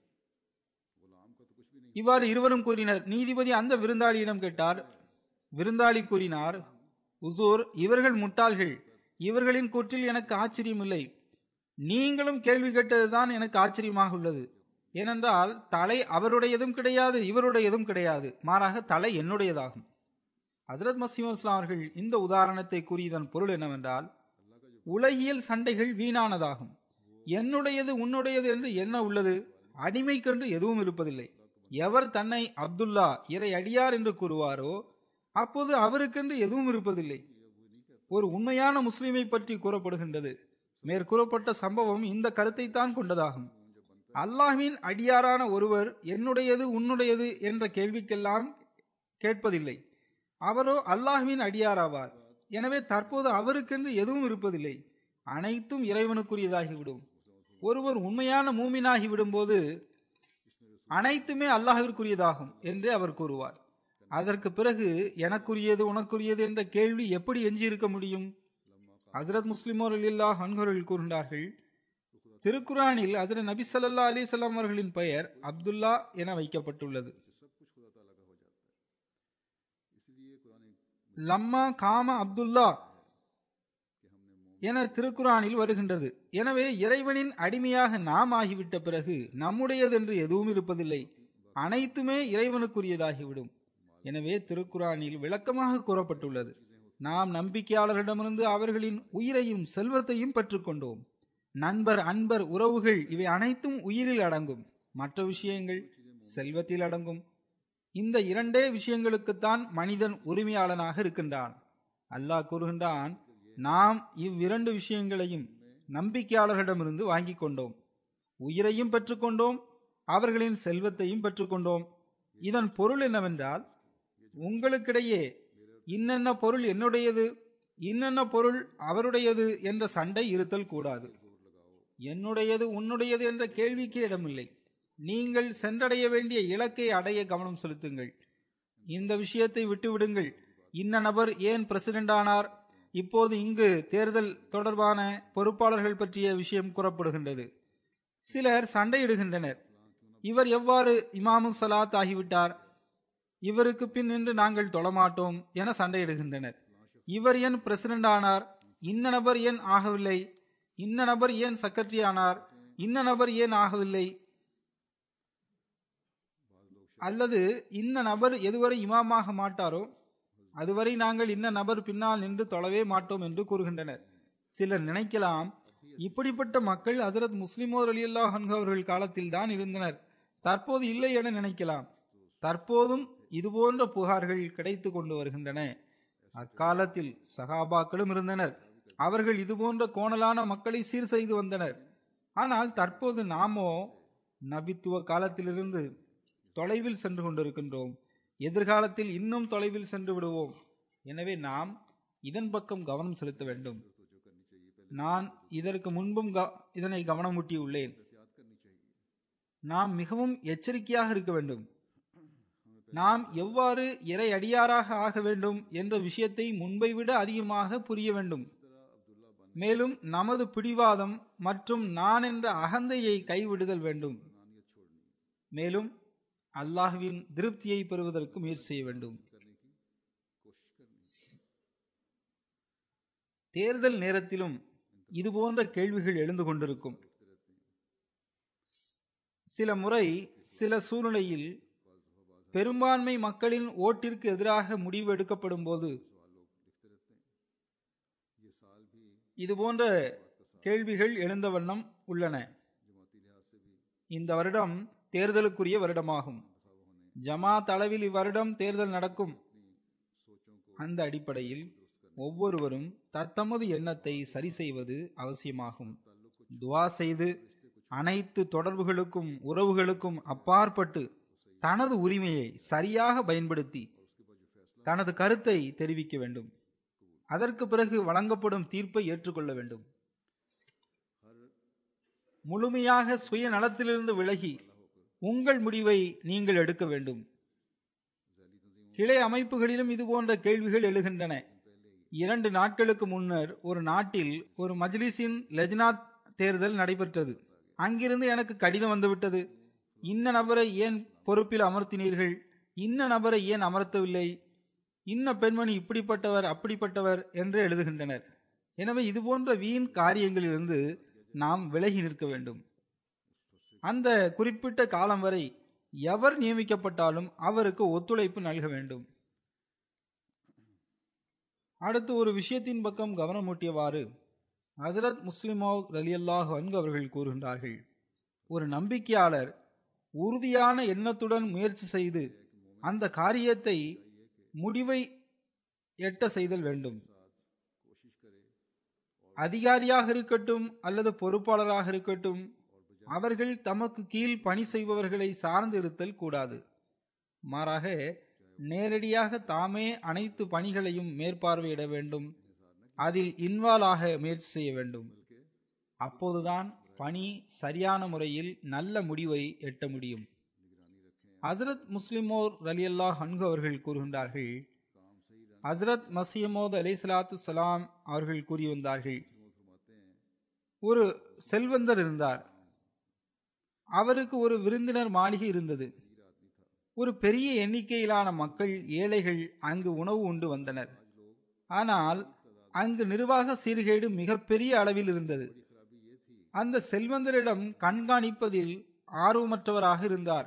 இவ்வாறு இருவரும் கூறினர் நீதிபதி அந்த விருந்தாளியிடம் கேட்டார் விருந்தாளி கூறினார் உசூர் இவர்கள் முட்டாள்கள் இவர்களின் கூற்றில் எனக்கு ஆச்சரியமில்லை நீங்களும் கேள்வி கேட்டதுதான் எனக்கு ஆச்சரியமாக உள்ளது ஏனென்றால் தலை அவருடையதும் கிடையாது இவருடையதும் கிடையாது மாறாக தலை என்னுடையதாகும் ஹசரத் மசீம் இஸ்லாம் அவர்கள் இந்த உதாரணத்தை கூறியதன் பொருள் என்னவென்றால் உலகியல் சண்டைகள் வீணானதாகும் என்னுடையது உன்னுடையது என்று என்ன உள்ளது அடிமைக்கென்று எதுவும் இருப்பதில்லை எவர் தன்னை அப்துல்லா இறை அடியார் என்று கூறுவாரோ அப்போது அவருக்கென்று எதுவும் இருப்பதில்லை ஒரு உண்மையான முஸ்லிமை பற்றி கூறப்படுகின்றது மேற்கூறப்பட்ட சம்பவம் இந்த கருத்தை தான் கொண்டதாகும் அல்லாஹ்வின் அடியாரான ஒருவர் என்னுடையது உன்னுடையது என்ற கேள்விக்கெல்லாம் கேட்பதில்லை அவரோ அல்லாஹ்வின் அடியாராவார் எனவே தற்போது அவருக்கென்று எதுவும் இருப்பதில்லை அனைத்தும் இறைவனுக்குரியதாகிவிடும் ஒருவர் உண்மையான மூமினாகி விடும்போது அனைத்துமே அல்லாஹிற்குரியதாகும் என்று அவர் கூறுவார் அதற்கு பிறகு எனக்குரியது உனக்குரியது என்ற கேள்வி எப்படி எஞ்சியிருக்க முடியும் ஹசரத் முஸ்லிமோர் அலில்லாஹ் அன்கர்கள் கூறுகின்றார்கள் திருக்குரானில் ஹசரத் நபி சல்லா அலிசல்லாம் அவர்களின் பெயர் அப்துல்லா என வைக்கப்பட்டுள்ளது லம்மா காம அப்துல்லா என திருக்குறானில் வருகின்றது எனவே இறைவனின் அடிமையாக நாம் ஆகிவிட்ட பிறகு நம்முடையதென்று எதுவும் இருப்பதில்லை அனைத்துமே இறைவனுக்குரியதாகிவிடும் எனவே திருக்குறானில் விளக்கமாக கூறப்பட்டுள்ளது நாம் நம்பிக்கையாளர்களிடமிருந்து அவர்களின் உயிரையும் செல்வத்தையும் பெற்றுக்கொண்டோம் நண்பர் அன்பர் உறவுகள் இவை அனைத்தும் உயிரில் அடங்கும் மற்ற விஷயங்கள் செல்வத்தில் அடங்கும் இந்த இரண்டே விஷயங்களுக்குத்தான் மனிதன் உரிமையாளனாக இருக்கின்றான் அல்லாஹ் கூறுகின்றான் நாம் இவ்விரண்டு விஷயங்களையும் நம்பிக்கையாளர்களிடமிருந்து வாங்கிக் கொண்டோம் உயிரையும் பெற்றுக்கொண்டோம் அவர்களின் செல்வத்தையும் பெற்றுக்கொண்டோம் இதன் பொருள் என்னவென்றால் உங்களுக்கிடையே இன்னென்ன பொருள் என்னுடையது இன்னென்ன பொருள் அவருடையது என்ற சண்டை இருத்தல் கூடாது என்னுடையது உன்னுடையது என்ற கேள்விக்கு இடமில்லை நீங்கள் சென்றடைய வேண்டிய இலக்கை அடைய கவனம் செலுத்துங்கள் இந்த விஷயத்தை விட்டுவிடுங்கள் இன்ன நபர் ஏன் பிரசிடென்ட் ஆனார் இப்போது இங்கு தேர்தல் தொடர்பான பொறுப்பாளர்கள் பற்றிய விஷயம் கூறப்படுகின்றது சிலர் சண்டையிடுகின்றனர் இவர் எவ்வாறு இமாமு சலாத் ஆகிவிட்டார் இவருக்கு பின் நின்று நாங்கள் தொழமாட்டோம் என சண்டையிடுகின்றனர் இவர் ஏன் பிரசிடென்ட் ஆனார் இன்ன நபர் ஏன் ஆகவில்லை இன்ன நபர் ஏன் செக்ரட்டரி ஆனார் இன்ன நபர் ஏன் ஆகவில்லை அல்லது இன்ன நபர் எதுவரை இமாமாக மாட்டாரோ அதுவரை நாங்கள் இன்ன நபர் பின்னால் நின்று தொழவே மாட்டோம் என்று கூறுகின்றனர் சிலர் நினைக்கலாம் இப்படிப்பட்ட மக்கள் ஹசரத் முஸ்லிமோர் அலி அல்லாஹ் அவர்கள் காலத்தில் தான் இருந்தனர் தற்போது இல்லை என நினைக்கலாம் தற்போதும் இதுபோன்ற புகார்கள் கிடைத்து கொண்டு வருகின்றன அக்காலத்தில் சகாபாக்களும் இருந்தனர் அவர்கள் இதுபோன்ற கோணலான மக்களை சீர் செய்து வந்தனர் ஆனால் தற்போது நாமோ நபித்துவ காலத்திலிருந்து தொலைவில் சென்று கொண்டிருக்கின்றோம் எதிர்காலத்தில் இன்னும் தொலைவில் சென்று விடுவோம் எனவே நாம் இதன் பக்கம் கவனம் செலுத்த வேண்டும் நான் இதற்கு முன்பும் க- இதனை கவனமூட்டியுள்ளேன் நாம் மிகவும் எச்சரிக்கையாக இருக்க வேண்டும் நாம் எவ்வாறு இறை அடியாராக ஆக வேண்டும் என்ற விஷயத்தை முன்பை விட அதிகமாக புரிய வேண்டும் மேலும் நமது பிடிவாதம் மற்றும் நான் என்ற அகந்தையை கைவிடுதல் வேண்டும் மேலும் அல்லாஹ்வின் திருப்தியை பெறுவதற்கு முயற்சி செய்ய வேண்டும் தேர்தல் நேரத்திலும் இதுபோன்ற கேள்விகள் எழுந்து கொண்டிருக்கும் சில முறை சில சூழ்நிலையில் பெரும்பான்மை மக்களின் ஓட்டிற்கு எதிராக முடிவு எடுக்கப்படும் போது இதுபோன்ற கேள்விகள் எழுந்த வண்ணம் உள்ளன இந்த வருடம் தேர்தலுக்குரிய வருடமாகும் ஜமாத் அளவில் இவ்வருடம் தேர்தல் நடக்கும் அந்த அடிப்படையில் ஒவ்வொருவரும் தத்தமது எண்ணத்தை சரி செய்வது அவசியமாகும் துவா செய்து அனைத்து தொடர்புகளுக்கும் உறவுகளுக்கும் அப்பாற்பட்டு தனது உரிமையை சரியாக பயன்படுத்தி தனது கருத்தை தெரிவிக்க வேண்டும் அதற்கு பிறகு வழங்கப்படும் தீர்ப்பை ஏற்றுக்கொள்ள வேண்டும் முழுமையாக சுயநலத்திலிருந்து விலகி உங்கள் முடிவை நீங்கள் எடுக்க வேண்டும் கிளை அமைப்புகளிலும் இதுபோன்ற கேள்விகள் எழுகின்றன இரண்டு நாட்களுக்கு முன்னர் ஒரு நாட்டில் ஒரு மஜ்லிஸின் லெஜ்னாத் தேர்தல் நடைபெற்றது அங்கிருந்து எனக்கு கடிதம் வந்துவிட்டது இன்ன நபரை ஏன் பொறுப்பில் அமர்த்தினீர்கள் இன்ன நபரை ஏன் அமர்த்தவில்லை இன்ன பெண்மணி இப்படிப்பட்டவர் அப்படிப்பட்டவர் என்று எழுதுகின்றனர் எனவே இதுபோன்ற வீண் காரியங்களிலிருந்து நாம் விலகி நிற்க வேண்டும் அந்த குறிப்பிட்ட காலம் வரை எவர் நியமிக்கப்பட்டாலும் அவருக்கு ஒத்துழைப்பு நல்க வேண்டும் அடுத்து ஒரு விஷயத்தின் பக்கம் கவனமூட்டியவாறு ஹசரத் முஸ்லிமோ ரலியல்லாஹு அன்கு அவர்கள் கூறுகின்றார்கள் ஒரு நம்பிக்கையாளர் உறுதியான எண்ணத்துடன் முயற்சி செய்து அந்த காரியத்தை முடிவை எட்ட செய்தல் வேண்டும் அதிகாரியாக இருக்கட்டும் அல்லது பொறுப்பாளராக இருக்கட்டும் அவர்கள் தமக்கு கீழ் பணி செய்பவர்களை சார்ந்து இருத்தல் கூடாது மாறாக நேரடியாக தாமே அனைத்து பணிகளையும் மேற்பார்வையிட வேண்டும் அதில் இன்வால்வ் ஆக முயற்சி செய்ய வேண்டும் அப்போதுதான் பணி சரியான முறையில் நல்ல முடிவை எட்ட முடியும் ஹசரத் முஸ்லிமோர் ரலியல்லாஹ் அன்கு அவர்கள் கூறுகின்றார்கள் ஹசரத் மசியமோத் அலை சலாத்து சலாம் அவர்கள் கூறி வந்தார்கள் ஒரு செல்வந்தர் இருந்தார் அவருக்கு ஒரு விருந்தினர் மாளிகை இருந்தது ஒரு பெரிய எண்ணிக்கையிலான மக்கள் ஏழைகள் அங்கு உணவு உண்டு வந்தனர் ஆனால் அங்கு நிர்வாக சீர்கேடு மிகப்பெரிய அளவில் இருந்தது அந்த செல்வந்தரிடம் கண்காணிப்பதில் ஆர்வமற்றவராக இருந்தார்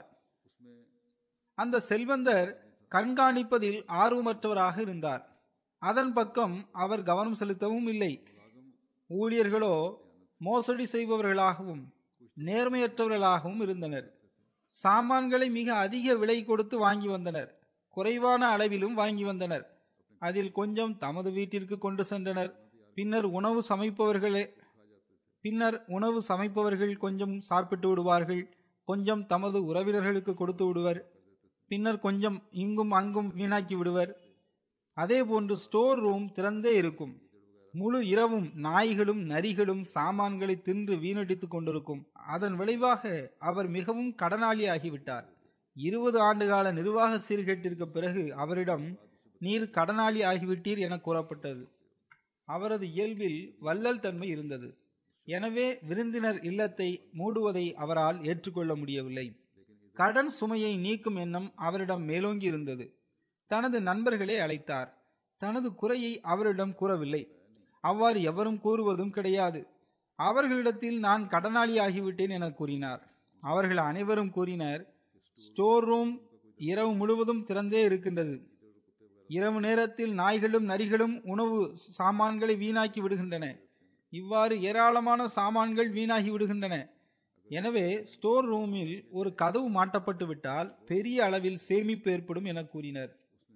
அந்த செல்வந்தர் கண்காணிப்பதில் ஆர்வமற்றவராக இருந்தார் அதன் பக்கம் அவர் கவனம் செலுத்தவும் இல்லை ஊழியர்களோ மோசடி செய்பவர்களாகவும் நேர்மையற்றவர்களாகவும் இருந்தனர் சாமான்களை மிக அதிக விலை கொடுத்து வாங்கி வந்தனர் குறைவான அளவிலும் வாங்கி வந்தனர் அதில் கொஞ்சம் தமது வீட்டிற்கு கொண்டு சென்றனர் பின்னர் உணவு சமைப்பவர்களே பின்னர் உணவு சமைப்பவர்கள் கொஞ்சம் சாப்பிட்டு விடுவார்கள் கொஞ்சம் தமது உறவினர்களுக்கு கொடுத்து விடுவர் பின்னர் கொஞ்சம் இங்கும் அங்கும் வீணாக்கி விடுவர் அதே போன்று ஸ்டோர் ரூம் திறந்தே இருக்கும் முழு இரவும் நாய்களும் நரிகளும் சாமான்களை தின்று வீணடித்துக் கொண்டிருக்கும் அதன் விளைவாக அவர் மிகவும் கடனாளி ஆகிவிட்டார் இருபது ஆண்டுகால நிர்வாக சீர்கேட்டிற்கு பிறகு அவரிடம் நீர் கடனாளி ஆகிவிட்டீர் என கூறப்பட்டது அவரது இயல்பில் வள்ளல் தன்மை இருந்தது எனவே விருந்தினர் இல்லத்தை மூடுவதை அவரால் ஏற்றுக்கொள்ள முடியவில்லை கடன் சுமையை நீக்கும் எண்ணம் அவரிடம் மேலோங்கி இருந்தது தனது நண்பர்களை அழைத்தார் தனது குறையை அவரிடம் கூறவில்லை அவ்வாறு எவரும் கூறுவதும் கிடையாது அவர்களிடத்தில் நான் கடனாளி ஆகிவிட்டேன் என கூறினார் அவர்கள் அனைவரும் கூறினர் ஸ்டோர் ரூம் இரவு முழுவதும் திறந்தே இருக்கின்றது இரவு நேரத்தில் நாய்களும் நரிகளும் உணவு சாமான்களை வீணாக்கி விடுகின்றன இவ்வாறு ஏராளமான சாமான்கள் வீணாகி விடுகின்றன எனவே ஸ்டோர் ரூமில் ஒரு கதவு மாட்டப்பட்டு விட்டால் பெரிய அளவில் சேமிப்பு ஏற்படும் என கூறினர்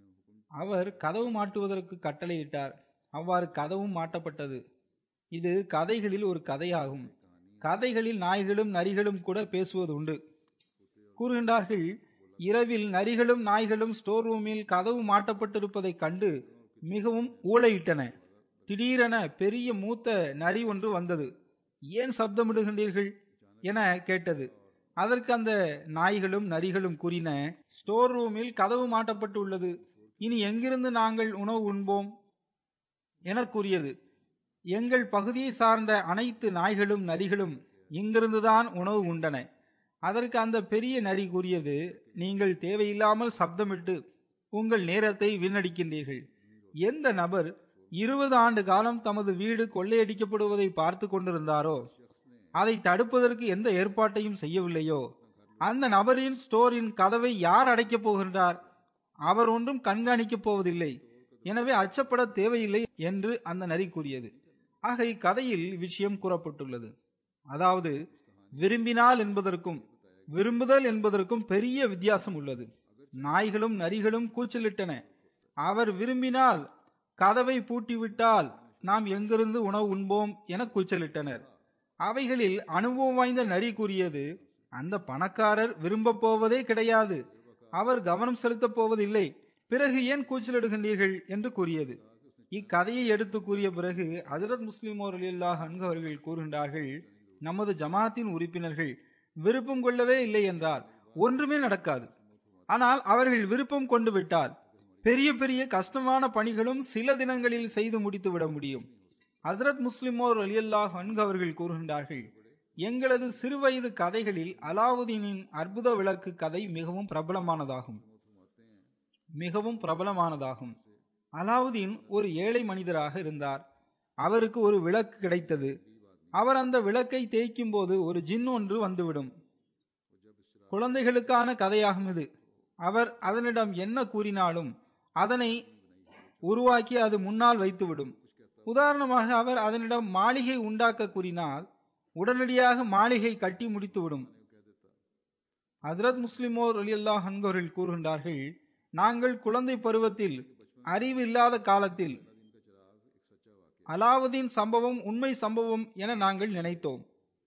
அவர் கதவு மாட்டுவதற்கு கட்டளையிட்டார் அவ்வாறு கதவும் மாட்டப்பட்டது இது கதைகளில் ஒரு கதையாகும் கதைகளில் நாய்களும் நரிகளும் கூட பேசுவது உண்டு கூறுகின்றார்கள் இரவில் நரிகளும் நாய்களும் ஸ்டோர் ரூமில் கதவு மாட்டப்பட்டிருப்பதைக் கண்டு மிகவும் ஊழையிட்டன திடீரென பெரிய மூத்த நரி ஒன்று வந்தது ஏன் சப்தமிடுகின்றீர்கள் என கேட்டது அதற்கு அந்த நாய்களும் நரிகளும் கூறின ஸ்டோர் ரூமில் கதவு மாட்டப்பட்டு உள்ளது இனி எங்கிருந்து நாங்கள் உணவு உண்போம் என கூறியது எங்கள் பகுதியை சார்ந்த அனைத்து நாய்களும் நரிகளும் இங்கிருந்துதான் உணவு உண்டன அதற்கு அந்த பெரிய நரி கூறியது நீங்கள் தேவையில்லாமல் சப்தமிட்டு உங்கள் நேரத்தை வீணடிக்கின்றீர்கள் எந்த நபர் இருபது ஆண்டு காலம் தமது வீடு கொள்ளையடிக்கப்படுவதை பார்த்து கொண்டிருந்தாரோ அதை தடுப்பதற்கு எந்த ஏற்பாட்டையும் செய்யவில்லையோ அந்த நபரின் ஸ்டோரின் கதவை யார் அடைக்கப் போகின்றார் அவர் ஒன்றும் கண்காணிக்கப் போவதில்லை எனவே அச்சப்பட தேவையில்லை என்று அந்த நரி கூறியது ஆக இக்கதையில் விஷயம் கூறப்பட்டுள்ளது அதாவது விரும்பினால் என்பதற்கும் விரும்புதல் என்பதற்கும் பெரிய வித்தியாசம் உள்ளது நாய்களும் நரிகளும் கூச்சலிட்டன அவர் விரும்பினால் கதவை பூட்டிவிட்டால் நாம் எங்கிருந்து உணவு உண்போம் என கூச்சலிட்டனர் அவைகளில் அனுபவம் வாய்ந்த நரி கூறியது அந்த பணக்காரர் விரும்பப் போவதே கிடையாது அவர் கவனம் செலுத்தப் போவதில்லை பிறகு ஏன் கூச்சலிடுகின்றீர்கள் என்று கூறியது இக்கதையை எடுத்து கூறிய பிறகு ஹஜரத் முஸ்லிம் அல்லாஹ் அவர்கள் கூறுகின்றார்கள் நமது ஜமாத்தின் உறுப்பினர்கள் விருப்பம் கொள்ளவே இல்லை என்றால் ஒன்றுமே நடக்காது ஆனால் அவர்கள் விருப்பம் கொண்டு விட்டால் பெரிய பெரிய கஷ்டமான பணிகளும் சில தினங்களில் செய்து முடித்து விட முடியும் ஹசரத் முஸ்லிமோர் அலியல்லாஹ் அன்கு அவர்கள் கூறுகின்றார்கள் எங்களது சிறுவயது கதைகளில் அலாவுதீனின் அற்புத விளக்கு கதை மிகவும் பிரபலமானதாகும் மிகவும் பிரபலமானதாகும் அலாவுதீன் ஒரு ஏழை மனிதராக இருந்தார் அவருக்கு ஒரு விளக்கு கிடைத்தது அவர் அந்த விளக்கை தேய்க்கும் போது ஒரு ஜின் ஒன்று வந்துவிடும் குழந்தைகளுக்கான கதையாகும் இது அவர் அதனிடம் என்ன கூறினாலும் அதனை உருவாக்கி அது முன்னால் வைத்துவிடும் உதாரணமாக அவர் அதனிடம் மாளிகை உண்டாக்க கூறினால் உடனடியாக மாளிகை கட்டி முடித்துவிடும் ஹசரத் முஸ்லிமோர் அலி அல்லாஹ் அன்பவர்கள் கூறுகின்றார்கள் நாங்கள் குழந்தை பருவத்தில் அறிவு இல்லாத காலத்தில் அலாவுதீன் சம்பவம் உண்மை சம்பவம் என நாங்கள் நினைத்தோம்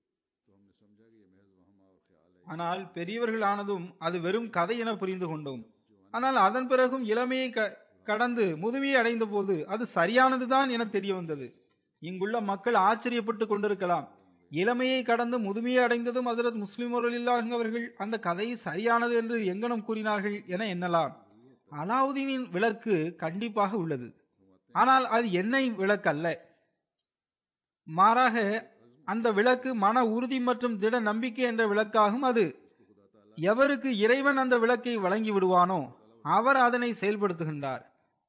ஆனால் பெரியவர்கள் ஆனதும் அது வெறும் கதை என புரிந்து கொண்டோம் ஆனால் அதன் பிறகும் இளமையை கடந்து முதுமையை அடைந்த போது அது சரியானதுதான் என தெரிய வந்தது இங்குள்ள மக்கள் ஆச்சரியப்பட்டு கொண்டிருக்கலாம் இளமையை கடந்து முதுமையை அடைந்ததும் ஹசரத் முஸ்லிம் அவர்கள் அந்த கதை சரியானது என்று எங்கனம் கூறினார்கள் என எண்ணலாம் அலாவுதீனின் விளக்கு கண்டிப்பாக உள்ளது ஆனால் அது எண்ணெய் விளக்கு அல்ல மாறாக அந்த விளக்கு மன உறுதி மற்றும் திட நம்பிக்கை என்ற விளக்காகும் அது எவருக்கு இறைவன் அந்த விளக்கை வழங்கி விடுவானோ அவர் அதனை செயல்படுத்துகின்றார்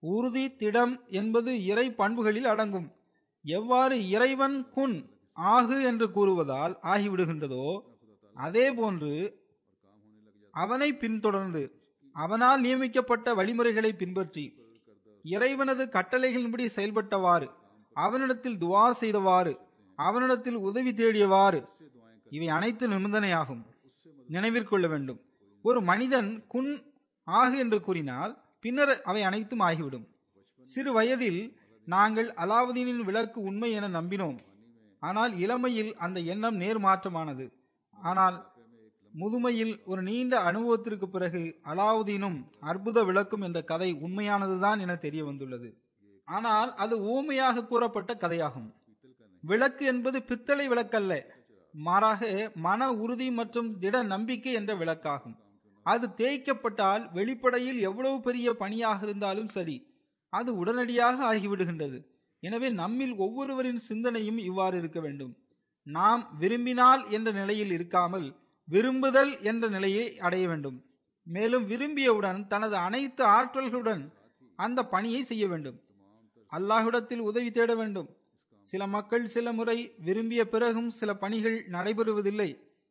உறுதி திடம் என்பது இறை பண்புகளில் அடங்கும் எவ்வாறு இறைவன் குன் ஆகு என்று கூறுவதால் ஆகிவிடுகின்றதோ அதே போன்று அவனை பின்தொடர்ந்து அவனால் நியமிக்கப்பட்ட வழிமுறைகளை பின்பற்றி இறைவனது கட்டளைகளின்படி செயல்பட்டவாறு அவனிடத்தில் துவா செய்தவாறு அவனிடத்தில் உதவி தேடியவாறு இவை அனைத்து நிபந்தனையாகும் நினைவிற்கொள்ள வேண்டும் ஒரு மனிதன் குன் ஆகு என்று கூறினால் பின்னர் அவை அனைத்தும் ஆகிவிடும் சிறு வயதில் நாங்கள் அலாவுதீனின் விளக்கு உண்மை என நம்பினோம் ஆனால் இளமையில் அந்த எண்ணம் நேர்மாற்றமானது ஆனால் முதுமையில் ஒரு நீண்ட அனுபவத்திற்கு பிறகு அலாவுதீனும் அற்புத விளக்கும் என்ற கதை உண்மையானதுதான் என தெரிய வந்துள்ளது ஆனால் அது ஊமையாக கூறப்பட்ட கதையாகும் விளக்கு என்பது பித்தளை விளக்கல்ல மாறாக மன உறுதி மற்றும் திட நம்பிக்கை என்ற விளக்காகும் அது தேய்க்கப்பட்டால் வெளிப்படையில் எவ்வளவு பெரிய பணியாக இருந்தாலும் சரி அது உடனடியாக ஆகிவிடுகின்றது எனவே நம்மில் ஒவ்வொருவரின் சிந்தனையும் இவ்வாறு இருக்க வேண்டும் நாம் விரும்பினால் என்ற நிலையில் இருக்காமல் விரும்புதல் என்ற நிலையை அடைய வேண்டும் மேலும் விரும்பியவுடன் தனது அனைத்து ஆற்றல்களுடன் அந்த பணியை செய்ய வேண்டும் அல்லாஹ்விடத்தில் உதவி தேட வேண்டும் சில மக்கள் சில முறை விரும்பிய பிறகும் சில பணிகள் நடைபெறுவதில்லை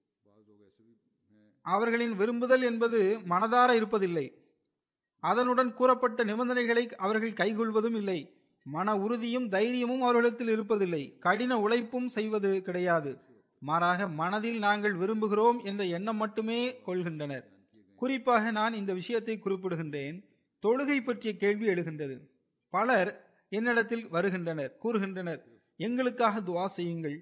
அவர்களின் விரும்புதல் என்பது மனதார இருப்பதில்லை அதனுடன் கூறப்பட்ட நிபந்தனைகளை அவர்கள் கைகொள்வதும் இல்லை மன உறுதியும் தைரியமும் அவர்களிடத்தில் இருப்பதில்லை கடின உழைப்பும் செய்வது கிடையாது மாறாக மனதில் நாங்கள் விரும்புகிறோம் என்ற எண்ணம் மட்டுமே கொள்கின்றனர் குறிப்பாக நான் இந்த விஷயத்தை குறிப்பிடுகின்றேன் தொழுகை பற்றிய கேள்வி எழுகின்றது பலர் என்னிடத்தில் வருகின்றனர் கூறுகின்றனர் எங்களுக்காக துவா செய்யுங்கள்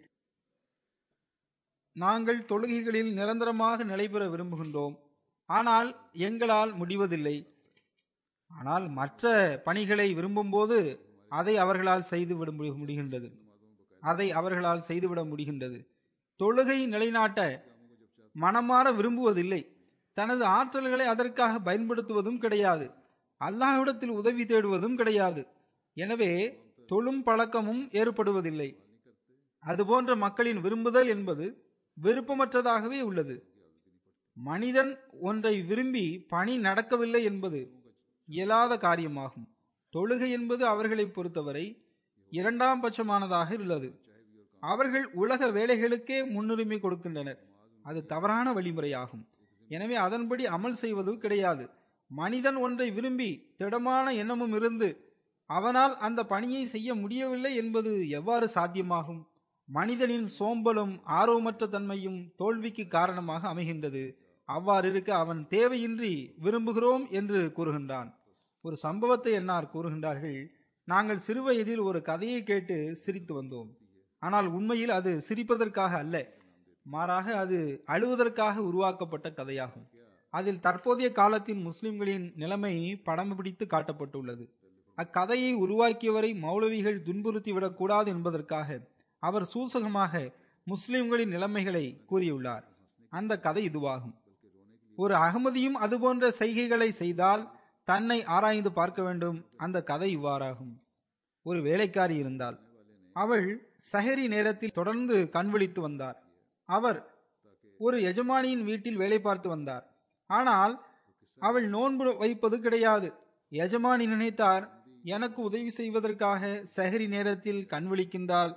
நாங்கள் தொழுகைகளில் நிரந்தரமாக நிலைபெற விரும்புகின்றோம் ஆனால் எங்களால் முடிவதில்லை ஆனால் மற்ற பணிகளை விரும்பும்போது அதை அவர்களால் செய்துவிட முடிகின்றது அதை அவர்களால் செய்துவிட முடிகின்றது தொழுகை நிலைநாட்ட மனமாற விரும்புவதில்லை தனது ஆற்றல்களை அதற்காக பயன்படுத்துவதும் கிடையாது அல்லாஹ்விடத்தில் உதவி தேடுவதும் கிடையாது எனவே தொழும் பழக்கமும் ஏற்படுவதில்லை அதுபோன்ற மக்களின் விரும்புதல் என்பது விருப்பமற்றதாகவே உள்ளது மனிதன் ஒன்றை விரும்பி பணி நடக்கவில்லை என்பது இயலாத காரியமாகும் தொழுகை என்பது அவர்களை பொறுத்தவரை இரண்டாம் பட்சமானதாக உள்ளது அவர்கள் உலக வேலைகளுக்கே முன்னுரிமை கொடுக்கின்றனர் அது தவறான வழிமுறையாகும் எனவே அதன்படி அமல் செய்வது கிடையாது மனிதன் ஒன்றை விரும்பி திடமான எண்ணமும் இருந்து அவனால் அந்த பணியை செய்ய முடியவில்லை என்பது எவ்வாறு சாத்தியமாகும் மனிதனின் சோம்பலும் ஆர்வமற்ற தன்மையும் தோல்விக்கு காரணமாக அமைகின்றது அவ்வாறு இருக்க அவன் தேவையின்றி விரும்புகிறோம் என்று கூறுகின்றான் ஒரு சம்பவத்தை என்னார் கூறுகின்றார்கள் நாங்கள் சிறுவயதில் ஒரு கதையை கேட்டு சிரித்து வந்தோம் ஆனால் உண்மையில் அது சிரிப்பதற்காக அல்ல மாறாக அது அழுவதற்காக உருவாக்கப்பட்ட கதையாகும் அதில் தற்போதைய காலத்தின் முஸ்லிம்களின் நிலைமை படம் பிடித்து காட்டப்பட்டுள்ளது அக்கதையை உருவாக்கியவரை மௌலவிகள் துன்புறுத்திவிடக் கூடாது என்பதற்காக அவர் சூசகமாக முஸ்லிம்களின் நிலைமைகளை கூறியுள்ளார் அந்த கதை இதுவாகும் ஒரு அகமதியும் அதுபோன்ற செய்கைகளை செய்தால் தன்னை ஆராய்ந்து பார்க்க வேண்டும் அந்த கதை இவ்வாறாகும் ஒரு வேலைக்காரி இருந்தால் அவள் சஹரி நேரத்தில் தொடர்ந்து கண்விழித்து வந்தார் அவர் ஒரு எஜமானியின் வீட்டில் வேலை பார்த்து வந்தார் ஆனால் அவள் நோன்பு வைப்பது கிடையாது எஜமானி நினைத்தார் எனக்கு உதவி செய்வதற்காக சஹரி நேரத்தில் கண்விழிக்கின்றாள்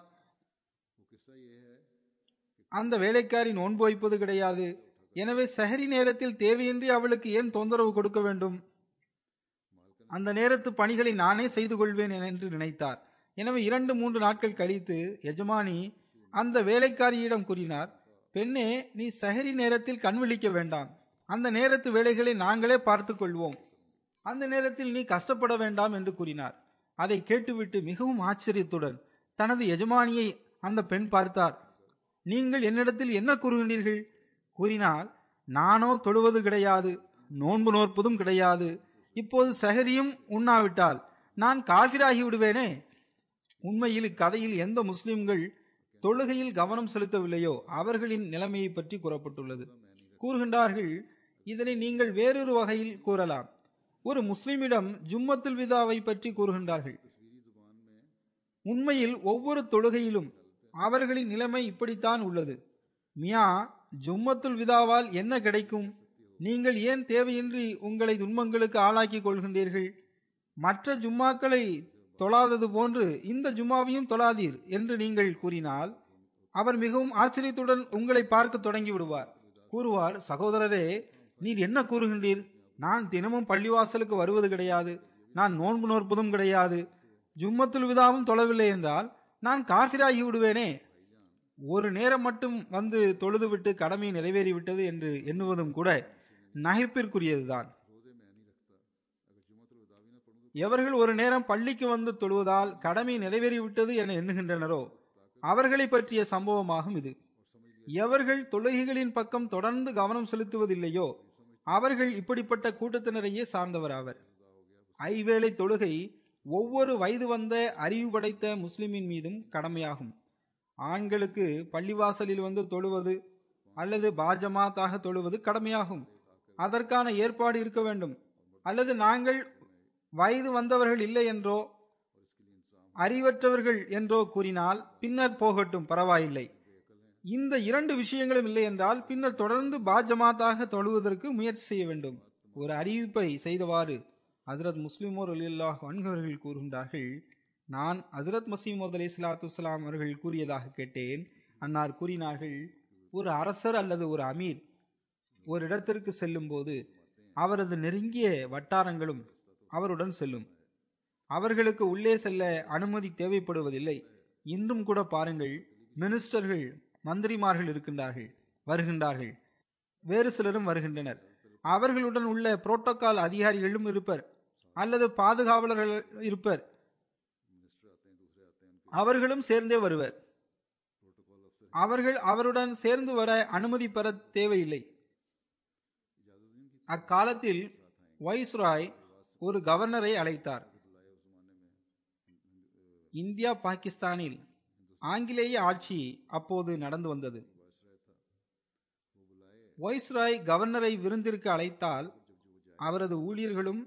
அந்த வேலைக்காரி நோன்பு வைப்பது கிடையாது எனவே சஹரி நேரத்தில் தேவையின்றி அவளுக்கு ஏன் தொந்தரவு கொடுக்க வேண்டும் அந்த நேரத்து பணிகளை நானே செய்து கொள்வேன் என்று நினைத்தார் எனவே இரண்டு மூன்று நாட்கள் கழித்து எஜமானி அந்த வேலைக்காரியிடம் கூறினார் பெண்ணே நீ சஹரி நேரத்தில் கண் விழிக்க வேண்டாம் அந்த நேரத்து வேலைகளை நாங்களே பார்த்துக் கொள்வோம் அந்த நேரத்தில் நீ கஷ்டப்பட வேண்டாம் என்று கூறினார் அதை கேட்டுவிட்டு மிகவும் ஆச்சரியத்துடன் தனது எஜமானியை அந்த பெண் பார்த்தார் நீங்கள் என்னிடத்தில் என்ன கூறுகின்றீர்கள் கூறினால் நானோ தொழுவது கிடையாது நோன்பு நோற்பதும் கிடையாது இப்போது சஹரியும் உண்ணாவிட்டால் நான் காபிராகி விடுவேனே உண்மையில் இக்கதையில் எந்த முஸ்லிம்கள் தொழுகையில் கவனம் செலுத்தவில்லையோ அவர்களின் நிலைமையை பற்றி கூறப்பட்டுள்ளது கூறுகின்றார்கள் இதனை நீங்கள் வேறொரு வகையில் கூறலாம் ஒரு முஸ்லிமிடம் ஜும்மத்துல் விதாவை பற்றி கூறுகின்றார்கள் உண்மையில் ஒவ்வொரு தொழுகையிலும் அவர்களின் நிலைமை இப்படித்தான் உள்ளது மியா ஜும்மத்துல் விதாவால் என்ன கிடைக்கும் நீங்கள் ஏன் தேவையின்றி உங்களை துன்பங்களுக்கு ஆளாக்கிக் கொள்கின்றீர்கள் மற்ற ஜும்மாக்களை தொழாதது போன்று இந்த ஜும்மாவையும் தொழாதீர் என்று நீங்கள் கூறினால் அவர் மிகவும் ஆச்சரியத்துடன் உங்களை பார்க்க தொடங்கி விடுவார் கூறுவார் சகோதரரே நீர் என்ன கூறுகின்றீர் நான் தினமும் பள்ளிவாசலுக்கு வருவது கிடையாது நான் நோன்பு நோற்பதும் கிடையாது ஜும்மத்துல் விதாவும் தொழவில்லை என்றால் நான் காஃபிராகி விடுவேனே ஒரு நேரம் மட்டும் வந்து தொழுதுவிட்டு கடமை நிறைவேறிவிட்டது என்று எண்ணுவதும் கூட நகைப்பிற்குரியதுதான் எவர்கள் ஒரு நேரம் பள்ளிக்கு வந்து தொழுவதால் கடமை நிறைவேறிவிட்டது என எண்ணுகின்றனரோ அவர்களை பற்றிய சம்பவமாகும் இது எவர்கள் தொழுகைகளின் பக்கம் தொடர்ந்து கவனம் செலுத்துவதில்லையோ அவர்கள் இப்படிப்பட்ட கூட்டத்தினரையே சார்ந்தவராவர் ஐவேளை தொழுகை ஒவ்வொரு வயது வந்த அறிவு படைத்த முஸ்லிமின் மீதும் கடமையாகும் ஆண்களுக்கு பள்ளிவாசலில் வந்து தொழுவது அல்லது பாஜமாத்தாக தொழுவது கடமையாகும் அதற்கான ஏற்பாடு இருக்க வேண்டும் அல்லது நாங்கள் வயது வந்தவர்கள் இல்லை என்றோ அறிவற்றவர்கள் என்றோ கூறினால் பின்னர் போகட்டும் பரவாயில்லை இந்த இரண்டு விஷயங்களும் இல்லை என்றால் பின்னர் தொடர்ந்து பாஜமாத்தாக தொழுவதற்கு முயற்சி செய்ய வேண்டும் ஒரு அறிவிப்பை செய்தவாறு ஹசரத் முஸ்லிமோர் அலில்லாஹ் வன்கவர்கள் கூறுகின்றார்கள் நான் ஹசரத் மசீமோத் அலி சலாத்து வலாம் அவர்கள் கூறியதாக கேட்டேன் அன்னார் கூறினார்கள் ஒரு அரசர் அல்லது ஒரு அமீர் ஒரு இடத்திற்கு செல்லும் போது அவரது நெருங்கிய வட்டாரங்களும் அவருடன் செல்லும் அவர்களுக்கு உள்ளே செல்ல அனுமதி தேவைப்படுவதில்லை இன்றும் கூட பாருங்கள் மினிஸ்டர்கள் மந்திரிமார்கள் இருக்கின்றார்கள் வருகின்றார்கள் வேறு சிலரும் வருகின்றனர் அவர்களுடன் உள்ள புரோட்டோகால் அதிகாரிகளும் இருப்பர் அல்லது பாதுகாவலர்கள் இருப்பர் அவர்களும் சேர்ந்தே வருவர் அவர்கள் அவருடன் சேர்ந்து வர அனுமதி பெற தேவையில்லை அக்காலத்தில் வைஸ்ராய் ஒரு கவர்னரை அழைத்தார் இந்தியா பாகிஸ்தானில் ஆங்கிலேய ஆட்சி அப்போது நடந்து வந்தது வைஸ்ராய் கவர்னரை விருந்திற்கு அழைத்தால் அவரது ஊழியர்களும்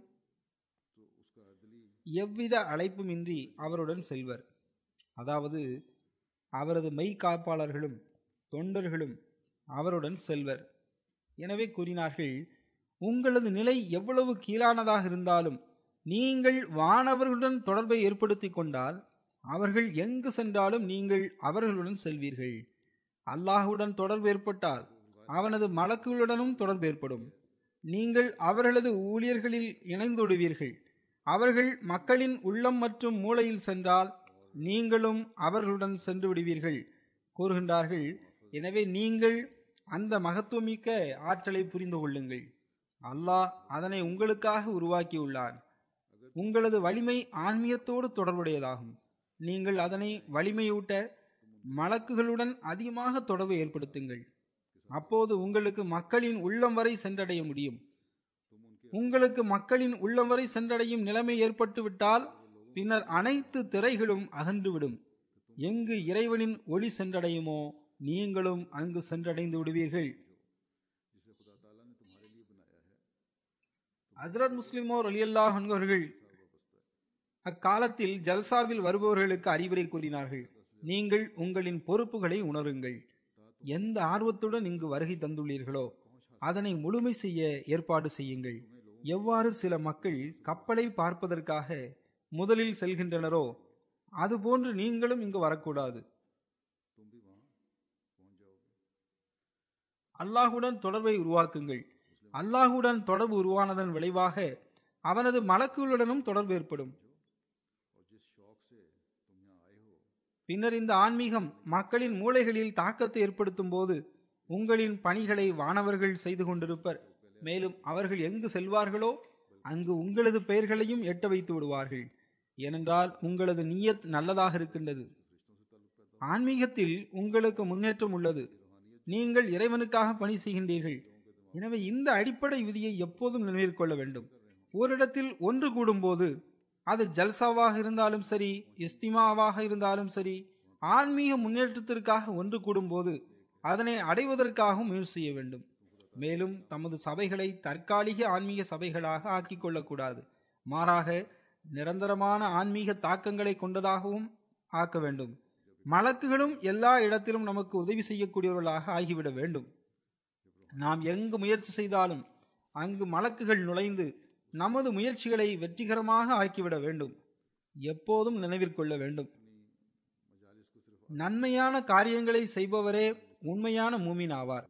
எவ்வித அழைப்புமின்றி அவருடன் செல்வர் அதாவது அவரது மெய் காப்பாளர்களும் தொண்டர்களும் அவருடன் செல்வர் எனவே கூறினார்கள் உங்களது நிலை எவ்வளவு கீழானதாக இருந்தாலும் நீங்கள் வானவர்களுடன் தொடர்பை ஏற்படுத்திக் கொண்டால் அவர்கள் எங்கு சென்றாலும் நீங்கள் அவர்களுடன் செல்வீர்கள் அல்லாஹுடன் தொடர்பு ஏற்பட்டால் அவனது மலக்குகளுடனும் தொடர்பு ஏற்படும் நீங்கள் அவர்களது ஊழியர்களில் இணைந்துடுவீர்கள் அவர்கள் மக்களின் உள்ளம் மற்றும் மூளையில் சென்றால் நீங்களும் அவர்களுடன் சென்று விடுவீர்கள் கூறுகின்றார்கள் எனவே நீங்கள் அந்த மகத்துவமிக்க ஆற்றலை புரிந்து கொள்ளுங்கள் அல்லாஹ் அதனை உங்களுக்காக உருவாக்கியுள்ளான் உங்களது வலிமை ஆன்மீகத்தோடு தொடர்புடையதாகும் நீங்கள் அதனை வலிமையூட்ட மலக்குகளுடன் அதிகமாக தொடர்பு ஏற்படுத்துங்கள் அப்போது உங்களுக்கு மக்களின் உள்ளம் வரை சென்றடைய முடியும் உங்களுக்கு மக்களின் உள்ளம் வரை சென்றடையும் நிலைமை ஏற்பட்டுவிட்டால் பின்னர் அனைத்து திரைகளும் அகன்றுவிடும் எங்கு இறைவனின் ஒளி சென்றடையுமோ நீங்களும் அங்கு சென்றடைந்து விடுவீர்கள் ஹசரத் முஸ்லிமோர் அலியல்லாஹ் அவர்கள் அக்காலத்தில் ஜல்சாவில் வருபவர்களுக்கு அறிவுரை கூறினார்கள் நீங்கள் உங்களின் பொறுப்புகளை உணருங்கள் எந்த ஆர்வத்துடன் இங்கு வருகை தந்துள்ளீர்களோ அதனை முழுமை செய்ய ஏற்பாடு செய்யுங்கள் எவ்வாறு சில மக்கள் கப்பலை பார்ப்பதற்காக முதலில் செல்கின்றனரோ அதுபோன்று நீங்களும் இங்கு வரக்கூடாது அல்லாஹுடன் தொடர்பை உருவாக்குங்கள் அல்லாஹுடன் தொடர்பு உருவானதன் விளைவாக அவனது மலக்குகளுடனும் தொடர்பு ஏற்படும் பின்னர் இந்த ஆன்மீகம் மக்களின் மூளைகளில் தாக்கத்தை ஏற்படுத்தும் போது உங்களின் பணிகளை வானவர்கள் செய்து கொண்டிருப்பர் மேலும் அவர்கள் எங்கு செல்வார்களோ அங்கு உங்களது பெயர்களையும் எட்ட வைத்து விடுவார்கள் ஏனென்றால் உங்களது நீயத் நல்லதாக இருக்கின்றது ஆன்மீகத்தில் உங்களுக்கு முன்னேற்றம் உள்ளது நீங்கள் இறைவனுக்காக பணி செய்கின்றீர்கள் எனவே இந்த அடிப்படை விதியை எப்போதும் நினைவில் கொள்ள வேண்டும் ஓரிடத்தில் ஒன்று கூடும்போது அது ஜல்சாவாக இருந்தாலும் சரி இஸ்திமாவாக இருந்தாலும் சரி ஆன்மீக முன்னேற்றத்திற்காக ஒன்று கூடும்போது அதனை அடைவதற்காகவும் முயற்சி செய்ய வேண்டும் மேலும் தமது சபைகளை தற்காலிக ஆன்மீக சபைகளாக ஆக்கிக் கொள்ளக்கூடாது மாறாக நிரந்தரமான ஆன்மீக தாக்கங்களை கொண்டதாகவும் ஆக்க வேண்டும் மலக்குகளும் எல்லா இடத்திலும் நமக்கு உதவி செய்யக்கூடியவர்களாக ஆகிவிட வேண்டும் நாம் எங்கு முயற்சி செய்தாலும் அங்கு மலக்குகள் நுழைந்து நமது முயற்சிகளை வெற்றிகரமாக ஆக்கிவிட வேண்டும் எப்போதும் நினைவிற்கொள்ள வேண்டும் நன்மையான காரியங்களை செய்பவரே உண்மையான மூமின் ஆவார்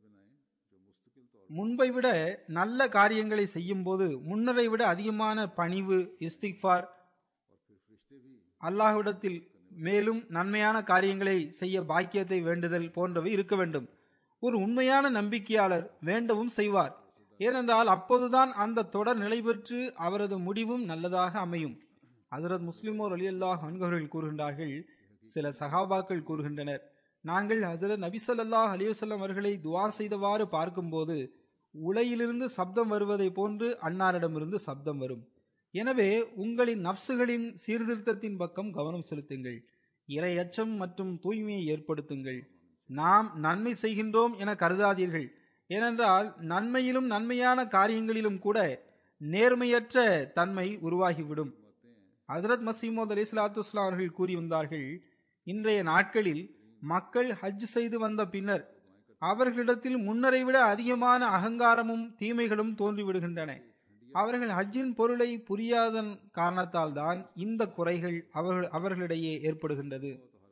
முன்பை விட நல்ல காரியங்களை செய்யும் போது முன்னரை விட அதிகமான பணிவு இஸ்திக்பார் அல்லாஹ்விடத்தில் மேலும் நன்மையான காரியங்களை செய்ய பாக்கியத்தை வேண்டுதல் போன்றவை இருக்க வேண்டும் ஒரு உண்மையான நம்பிக்கையாளர் வேண்டவும் செய்வார் ஏனென்றால் அப்போதுதான் அந்த தொடர் நிலை பெற்று அவரது முடிவும் நல்லதாக அமையும் ஹசரத் முஸ்லிமோர் அலி அல்லாஹ் அன்கவர்கள் கூறுகின்றார்கள் சில சகாபாக்கள் கூறுகின்றனர் நாங்கள் ஹசரத் நபிசல்லாஹ் அலிவசல்லம் அவர்களை துவா செய்தவாறு பார்க்கும்போது உலையிலிருந்து சப்தம் வருவதை போன்று அன்னாரிடமிருந்து சப்தம் வரும் எனவே உங்களின் நப்சுகளின் சீர்திருத்தத்தின் பக்கம் கவனம் செலுத்துங்கள் இரையச்சம் மற்றும் தூய்மையை ஏற்படுத்துங்கள் நாம் நன்மை செய்கின்றோம் என கருதாதீர்கள் ஏனென்றால் நன்மையிலும் நன்மையான காரியங்களிலும் கூட நேர்மையற்ற தன்மை உருவாகிவிடும் ஹசரத் மசீமோத் அலி சலாத்து அவர்கள் கூறி வந்தார்கள் இன்றைய நாட்களில் மக்கள் ஹஜ் செய்து வந்த பின்னர் அவர்களிடத்தில் முன்னரை விட அதிகமான அகங்காரமும் தீமைகளும் தோன்றிவிடுகின்றன அவர்கள் ஹஜ்ஜின் பொருளை புரியாதன் காரணத்தால் தான் இந்த குறைகள் அவர்கள் அவர்களிடையே ஏற்படுகின்றது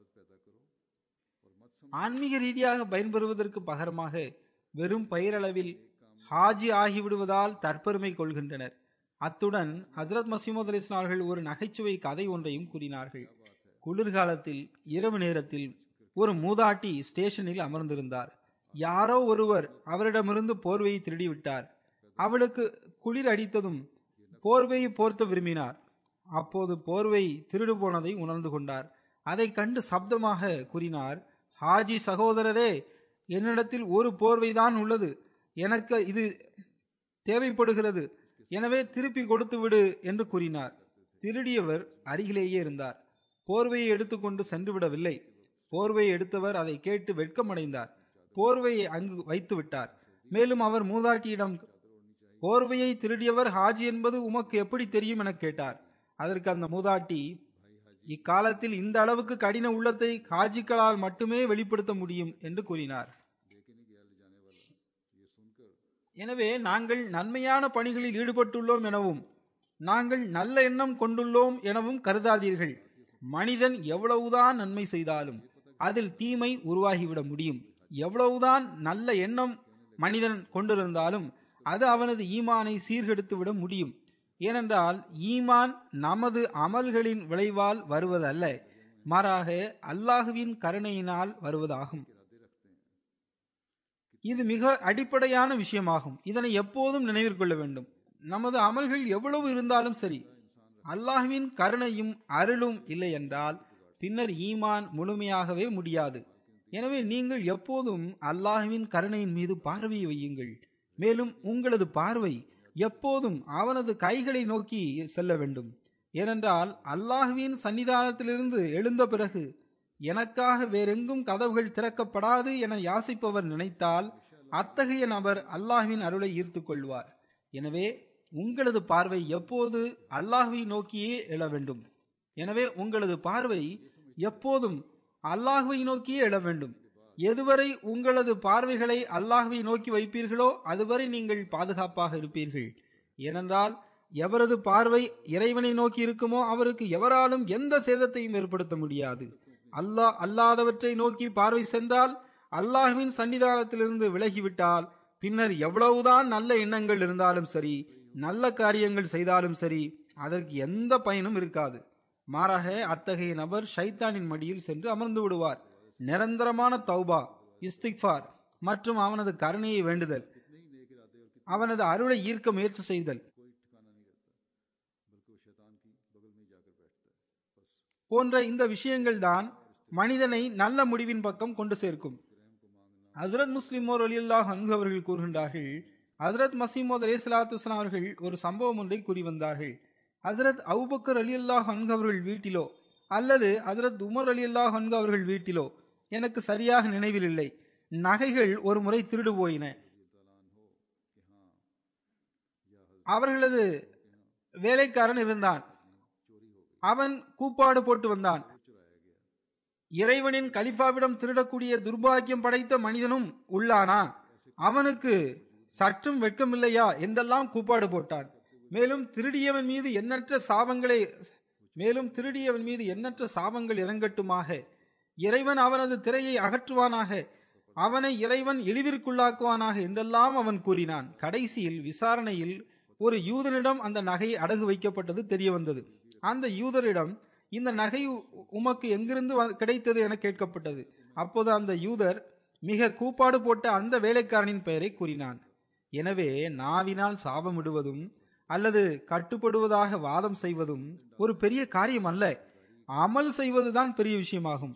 ஆன்மீக ரீதியாக பயன்பெறுவதற்கு பகரமாக வெறும் பெயரளவில் ஹாஜி ஆகிவிடுவதால் தற்பெருமை கொள்கின்றனர் அத்துடன் ஹசரத் மசீமது அலி அவர்கள் ஒரு நகைச்சுவை கதை ஒன்றையும் கூறினார்கள் குளிர்காலத்தில் இரவு நேரத்தில் ஒரு மூதாட்டி ஸ்டேஷனில் அமர்ந்திருந்தார் யாரோ ஒருவர் அவரிடமிருந்து போர்வையை திருடிவிட்டார் அவளுக்கு குளிர் அடித்ததும் போர்வையை போர்த்த விரும்பினார் அப்போது போர்வை திருடு போனதை உணர்ந்து கொண்டார் அதை கண்டு சப்தமாக கூறினார் ஹாஜி சகோதரரே என்னிடத்தில் ஒரு போர்வைதான் உள்ளது எனக்கு இது தேவைப்படுகிறது எனவே திருப்பி கொடுத்து விடு என்று கூறினார் திருடியவர் அருகிலேயே இருந்தார் போர்வையை எடுத்துக்கொண்டு சென்று விடவில்லை போர்வையை எடுத்தவர் அதை கேட்டு வெட்கமடைந்தார் போர்வையை அங்கு வைத்து விட்டார் மேலும் அவர் மூதாட்டியிடம் போர்வையை திருடியவர் ஹாஜி என்பது உமக்கு எப்படி தெரியும் என கேட்டார் அதற்கு அந்த மூதாட்டி இக்காலத்தில் இந்த அளவுக்கு கடின உள்ளத்தை ஹாஜிக்களால் மட்டுமே வெளிப்படுத்த முடியும் என்று கூறினார் எனவே நாங்கள் நன்மையான பணிகளில் ஈடுபட்டுள்ளோம் எனவும் நாங்கள் நல்ல எண்ணம் கொண்டுள்ளோம் எனவும் கருதாதீர்கள் மனிதன் எவ்வளவுதான் நன்மை செய்தாலும் அதில் தீமை உருவாகிவிட முடியும் எவ்வளவுதான் நல்ல எண்ணம் மனிதன் கொண்டிருந்தாலும் அது அவனது ஈமானை சீர்கெடுத்து விட முடியும் ஏனென்றால் ஈமான் நமது அமல்களின் விளைவால் வருவதல்ல மாறாக அல்லாஹுவின் கருணையினால் வருவதாகும் இது மிக அடிப்படையான விஷயமாகும் இதனை எப்போதும் நினைவில் கொள்ள வேண்டும் நமது அமல்கள் எவ்வளவு இருந்தாலும் சரி அல்லாஹுவின் கருணையும் அருளும் இல்லை என்றால் பின்னர் ஈமான் முழுமையாகவே முடியாது எனவே நீங்கள் எப்போதும் அல்லாஹுவின் கருணையின் மீது பார்வையை வையுங்கள் மேலும் உங்களது பார்வை எப்போதும் அவனது கைகளை நோக்கி செல்ல வேண்டும் ஏனென்றால் அல்லாஹுவின் சன்னிதானத்திலிருந்து எழுந்த பிறகு எனக்காக வேறெங்கும் கதவுகள் திறக்கப்படாது என யாசிப்பவர் நினைத்தால் அத்தகைய நபர் அல்லாஹுவின் அருளை ஈர்த்துக் கொள்வார் எனவே உங்களது பார்வை எப்போது அல்லாஹுவை நோக்கியே எழ வேண்டும் எனவே உங்களது பார்வை எப்போதும் அல்லாஹுவை நோக்கியே எழ வேண்டும் எதுவரை உங்களது பார்வைகளை அல்லாஹுவை நோக்கி வைப்பீர்களோ அதுவரை நீங்கள் பாதுகாப்பாக இருப்பீர்கள் ஏனென்றால் எவரது பார்வை இறைவனை நோக்கி இருக்குமோ அவருக்கு எவராலும் எந்த சேதத்தையும் ஏற்படுத்த முடியாது அல்லாஹ் அல்லாதவற்றை நோக்கி பார்வை சென்றால் அல்லாஹுவின் சன்னிதானத்திலிருந்து விலகிவிட்டால் பின்னர் எவ்வளவுதான் நல்ல எண்ணங்கள் இருந்தாலும் சரி நல்ல காரியங்கள் செய்தாலும் சரி அதற்கு எந்த பயனும் இருக்காது மாறாக அத்தகைய நபர் ஷைத்தானின் மடியில் சென்று அமர்ந்து விடுவார் நிரந்தரமான தௌபா இஸ்திக்பார் மற்றும் அவனது கருணையை வேண்டுதல் அவனது அருளை ஈர்க்க முயற்சி செய்தல் போன்ற இந்த விஷயங்கள் தான் மனிதனை நல்ல முடிவின் பக்கம் கொண்டு சேர்க்கும் ஹசரத் முஸ்லிமோர் அலியுல்லாஹ் அங்கு அவர்கள் கூறுகின்றார்கள் ஹசரத் மசீமோத் அலி சலாத்து அவர்கள் ஒரு சம்பவம் ஒன்றை கூறி வந்தார்கள் ஹசரத் அவுபக்கர் அலி அல்லாஹ் அன்கு அவர்கள் வீட்டிலோ அல்லது ஹசரத் உமர் அலி அல்லாஹ் அன்கு அவர்கள் வீட்டிலோ எனக்கு சரியாக நினைவில் இல்லை நகைகள் ஒரு முறை திருடு போயின அவர்களது வேலைக்காரன் இருந்தான் அவன் கூப்பாடு போட்டு வந்தான் இறைவனின் கலிஃபாவிடம் திருடக்கூடிய துர்பாக்கியம் படைத்த மனிதனும் உள்ளானா அவனுக்கு சற்றும் வெட்கமில்லையா என்றெல்லாம் கூப்பாடு போட்டான் மேலும் திருடியவன் மீது எண்ணற்ற சாபங்களை மேலும் திருடியவன் மீது எண்ணற்ற சாபங்கள் இறங்கட்டுமாக இறைவன் அவனது திரையை அகற்றுவானாக அவனை இறைவன் இழிவிற்குள்ளாக்குவானாக என்றெல்லாம் அவன் கூறினான் கடைசியில் விசாரணையில் ஒரு யூதனிடம் அந்த நகை அடகு வைக்கப்பட்டது தெரிய வந்தது அந்த யூதரிடம் இந்த நகை உ- உமக்கு எங்கிருந்து வ- கிடைத்தது என கேட்கப்பட்டது அப்போது அந்த யூதர் மிக கூப்பாடு போட்ட அந்த வேலைக்காரனின் பெயரை கூறினான் எனவே நாவினால் சாபமிடுவதும் அல்லது கட்டுப்படுவதாக வாதம் செய்வதும் ஒரு பெரிய காரியம் அல்ல அமல் செய்வதுதான் பெரிய விஷயமாகும்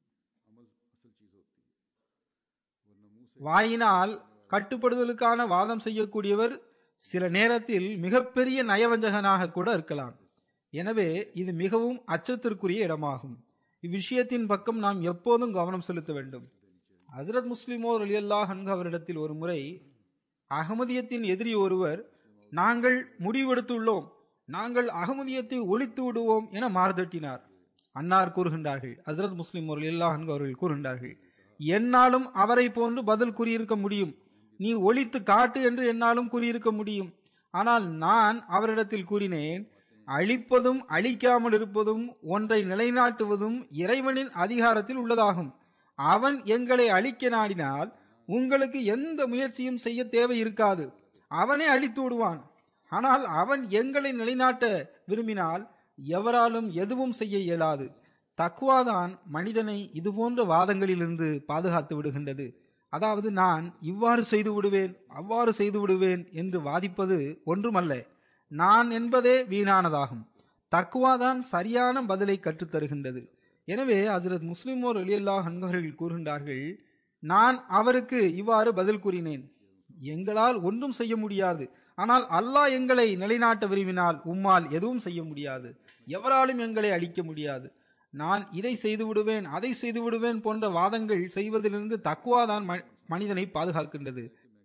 வாயினால் கட்டுப்படுதலுக்கான வாதம் செய்யக்கூடியவர் சில நேரத்தில் மிகப்பெரிய நயவஞ்சகனாக கூட இருக்கலாம் எனவே இது மிகவும் அச்சத்திற்குரிய இடமாகும் இவ்விஷயத்தின் பக்கம் நாம் எப்போதும் கவனம் செலுத்த வேண்டும் ஹசரத் முஸ்லிமோ அலியல்லாஹ் அன்கு அவரிடத்தில் ஒரு முறை அகமதியத்தின் எதிரி ஒருவர் நாங்கள் முடிவெடுத்துள்ளோம் நாங்கள் அகமதியத்தை ஒழித்து விடுவோம் என மாறுதட்டினார் அன்னார் கூறுகின்றார்கள் ஹசரத் முஸ்லிம் அலியல்லாஹ் அன்கு அவர்கள் கூறுகின்றார்கள் என்னாலும் அவரை போன்று பதில் கூறியிருக்க முடியும் நீ ஒழித்து காட்டு என்று என்னாலும் கூறியிருக்க முடியும் ஆனால் நான் அவரிடத்தில் கூறினேன் அழிப்பதும் அழிக்காமல் இருப்பதும் ஒன்றை நிலைநாட்டுவதும் இறைவனின் அதிகாரத்தில் உள்ளதாகும் அவன் எங்களை அழிக்க நாடினால் உங்களுக்கு எந்த முயற்சியும் செய்ய தேவை இருக்காது அவனே அழித்து விடுவான் ஆனால் அவன் எங்களை நிலைநாட்ட விரும்பினால் எவராலும் எதுவும் செய்ய இயலாது தக்குவாதான் மனிதனை இதுபோன்ற வாதங்களிலிருந்து பாதுகாத்து விடுகின்றது அதாவது நான் இவ்வாறு செய்து விடுவேன் அவ்வாறு செய்து விடுவேன் என்று வாதிப்பது ஒன்றுமல்ல நான் என்பதே வீணானதாகும் தக்குவாதான் சரியான பதிலை கற்றுத்தருகின்றது எனவே ஹசரத் முஸ்லிமோர் அலியல்லாஹ் அன்பர்கள் கூறுகின்றார்கள் நான் அவருக்கு இவ்வாறு பதில் கூறினேன் எங்களால் ஒன்றும் செய்ய முடியாது ஆனால் அல்லாஹ் எங்களை நிலைநாட்ட விரும்பினால் உம்மால் எதுவும் செய்ய முடியாது எவராலும் எங்களை அழிக்க முடியாது நான் இதை செய்து விடுவேன் அதை செய்து விடுவேன் போன்ற வாதங்கள் செய்வதிலிருந்து தக்குவாதான் ம- மனிதனை பாதுகாக்கின்றது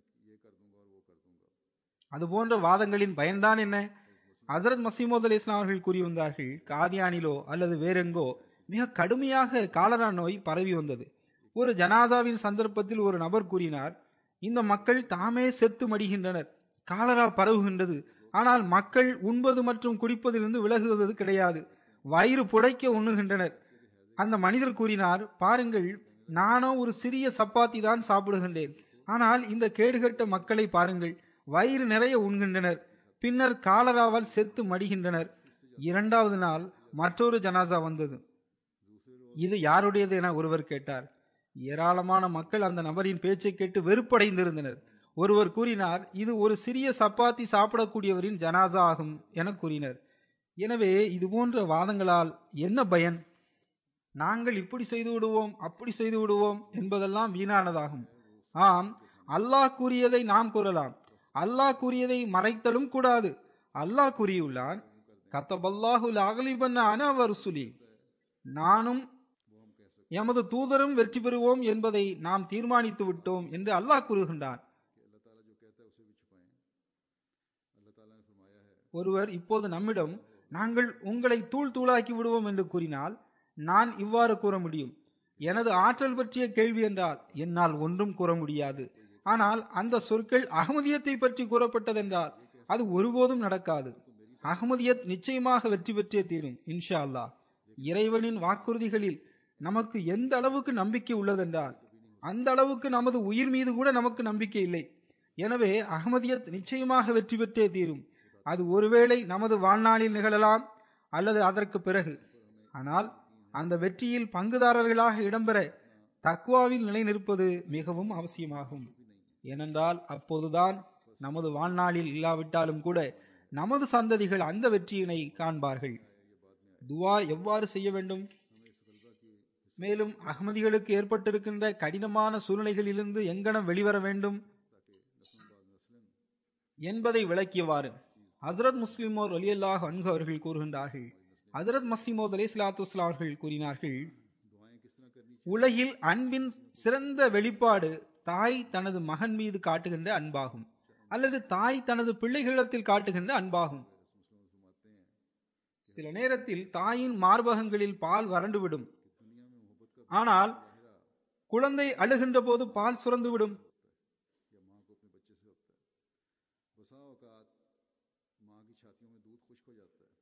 அது போன்ற வாதங்களின் பயன்தான் என்ன ஹசரத் மசீமோத் அலி இஸ்லாம் அவர்கள் கூறியிருந்தார்கள் காதியானிலோ அல்லது வேறெங்கோ மிக கடுமையாக காலரா நோய் பரவி வந்தது ஒரு ஜனாசாவின் சந்தர்ப்பத்தில் ஒரு நபர் கூறினார் இந்த மக்கள் தாமே செத்து மடிகின்றனர் காலரா பரவுகின்றது ஆனால் மக்கள் உண்பது மற்றும் குடிப்பதிலிருந்து விலகுவது கிடையாது வயிறு புடைக்க உண்ணுகின்றனர் அந்த மனிதர் கூறினார் பாருங்கள் நானோ ஒரு சிறிய சப்பாத்தி தான் சாப்பிடுகின்றேன் ஆனால் இந்த கேடுகட்ட மக்களை பாருங்கள் வயிறு நிறைய உண்கின்றனர் பின்னர் காலராவால் செத்து மடிகின்றனர் இரண்டாவது நாள் மற்றொரு ஜனாசா வந்தது இது யாருடையது என ஒருவர் கேட்டார் ஏராளமான மக்கள் அந்த நபரின் பேச்சை கேட்டு வெறுப்படைந்திருந்தனர் ஒருவர் கூறினார் இது ஒரு சிறிய சப்பாத்தி சாப்பிடக்கூடியவரின் ஜனாசா ஆகும் என கூறினர் எனவே இது போன்ற வாதங்களால் என்ன பயன் நாங்கள் இப்படி செய்து விடுவோம் அப்படி செய்து விடுவோம் என்பதெல்லாம் வீணானதாகும் ஆம் அல்லாஹ் கூறியதை நாம் கூறலாம் அல்லாஹ் கூறியதை மறைத்தலும் கூடாது அல்லாஹ் கூறியுள்ளான் கத்தபல்லாஹு அகலிபன் அனவருசுலி நானும் எமது தூதரும் வெற்றி பெறுவோம் என்பதை நாம் தீர்மானித்து விட்டோம் என்று அல்லாஹ் கூறுகின்றான் ஒருவர் இப்போது நம்மிடம் நாங்கள் உங்களை தூள் தூளாக்கி விடுவோம் என்று கூறினால் நான் இவ்வாறு கூற முடியும் எனது ஆற்றல் பற்றிய கேள்வி என்றால் என்னால் ஒன்றும் கூற முடியாது ஆனால் அந்த சொற்கள் அகமதியத்தை பற்றி கூறப்பட்டதென்றால் அது ஒருபோதும் நடக்காது அகமதியத் நிச்சயமாக வெற்றி பெற்றே தீரும் இன்ஷா அல்லாஹ் இறைவனின் வாக்குறுதிகளில் நமக்கு எந்த அளவுக்கு நம்பிக்கை உள்ளதென்றால் அந்த அளவுக்கு நமது உயிர் மீது கூட நமக்கு நம்பிக்கை இல்லை எனவே அகமதியத் நிச்சயமாக வெற்றி பெற்றே தீரும் அது ஒருவேளை நமது வாழ்நாளில் நிகழலாம் அல்லது அதற்கு பிறகு ஆனால் அந்த வெற்றியில் பங்குதாரர்களாக இடம்பெற தக்வாவில் நிலைநிற்பது மிகவும் அவசியமாகும் ஏனென்றால் அப்போதுதான் நமது வாழ்நாளில் இல்லாவிட்டாலும் கூட நமது சந்ததிகள் அந்த வெற்றியினை காண்பார்கள் துவா எவ்வாறு செய்ய வேண்டும் மேலும் அகமதிகளுக்கு ஏற்பட்டிருக்கின்ற கடினமான சூழ்நிலைகளிலிருந்து எங்கனம் வெளிவர வேண்டும் என்பதை விளக்கியவாறு ஹசரத் முஸ்லிமோர் அலியல்லாஹ் அன்கு அவர்கள் கூறுகின்றார்கள் ஹசரத் மசீமோத் அலி சலாத்து அவர்கள் கூறினார்கள் உலகில் அன்பின் சிறந்த வெளிப்பாடு தாய் தனது மகன் மீது காட்டுகின்ற அன்பாகும் அல்லது தாய் தனது பிள்ளைகளிடத்தில் காட்டுகின்ற அன்பாகும் சில நேரத்தில் தாயின் மார்பகங்களில் பால் வறண்டுவிடும் ஆனால் குழந்தை அழுகின்ற போது பால் சுரந்துவிடும் बसा औकात माँ की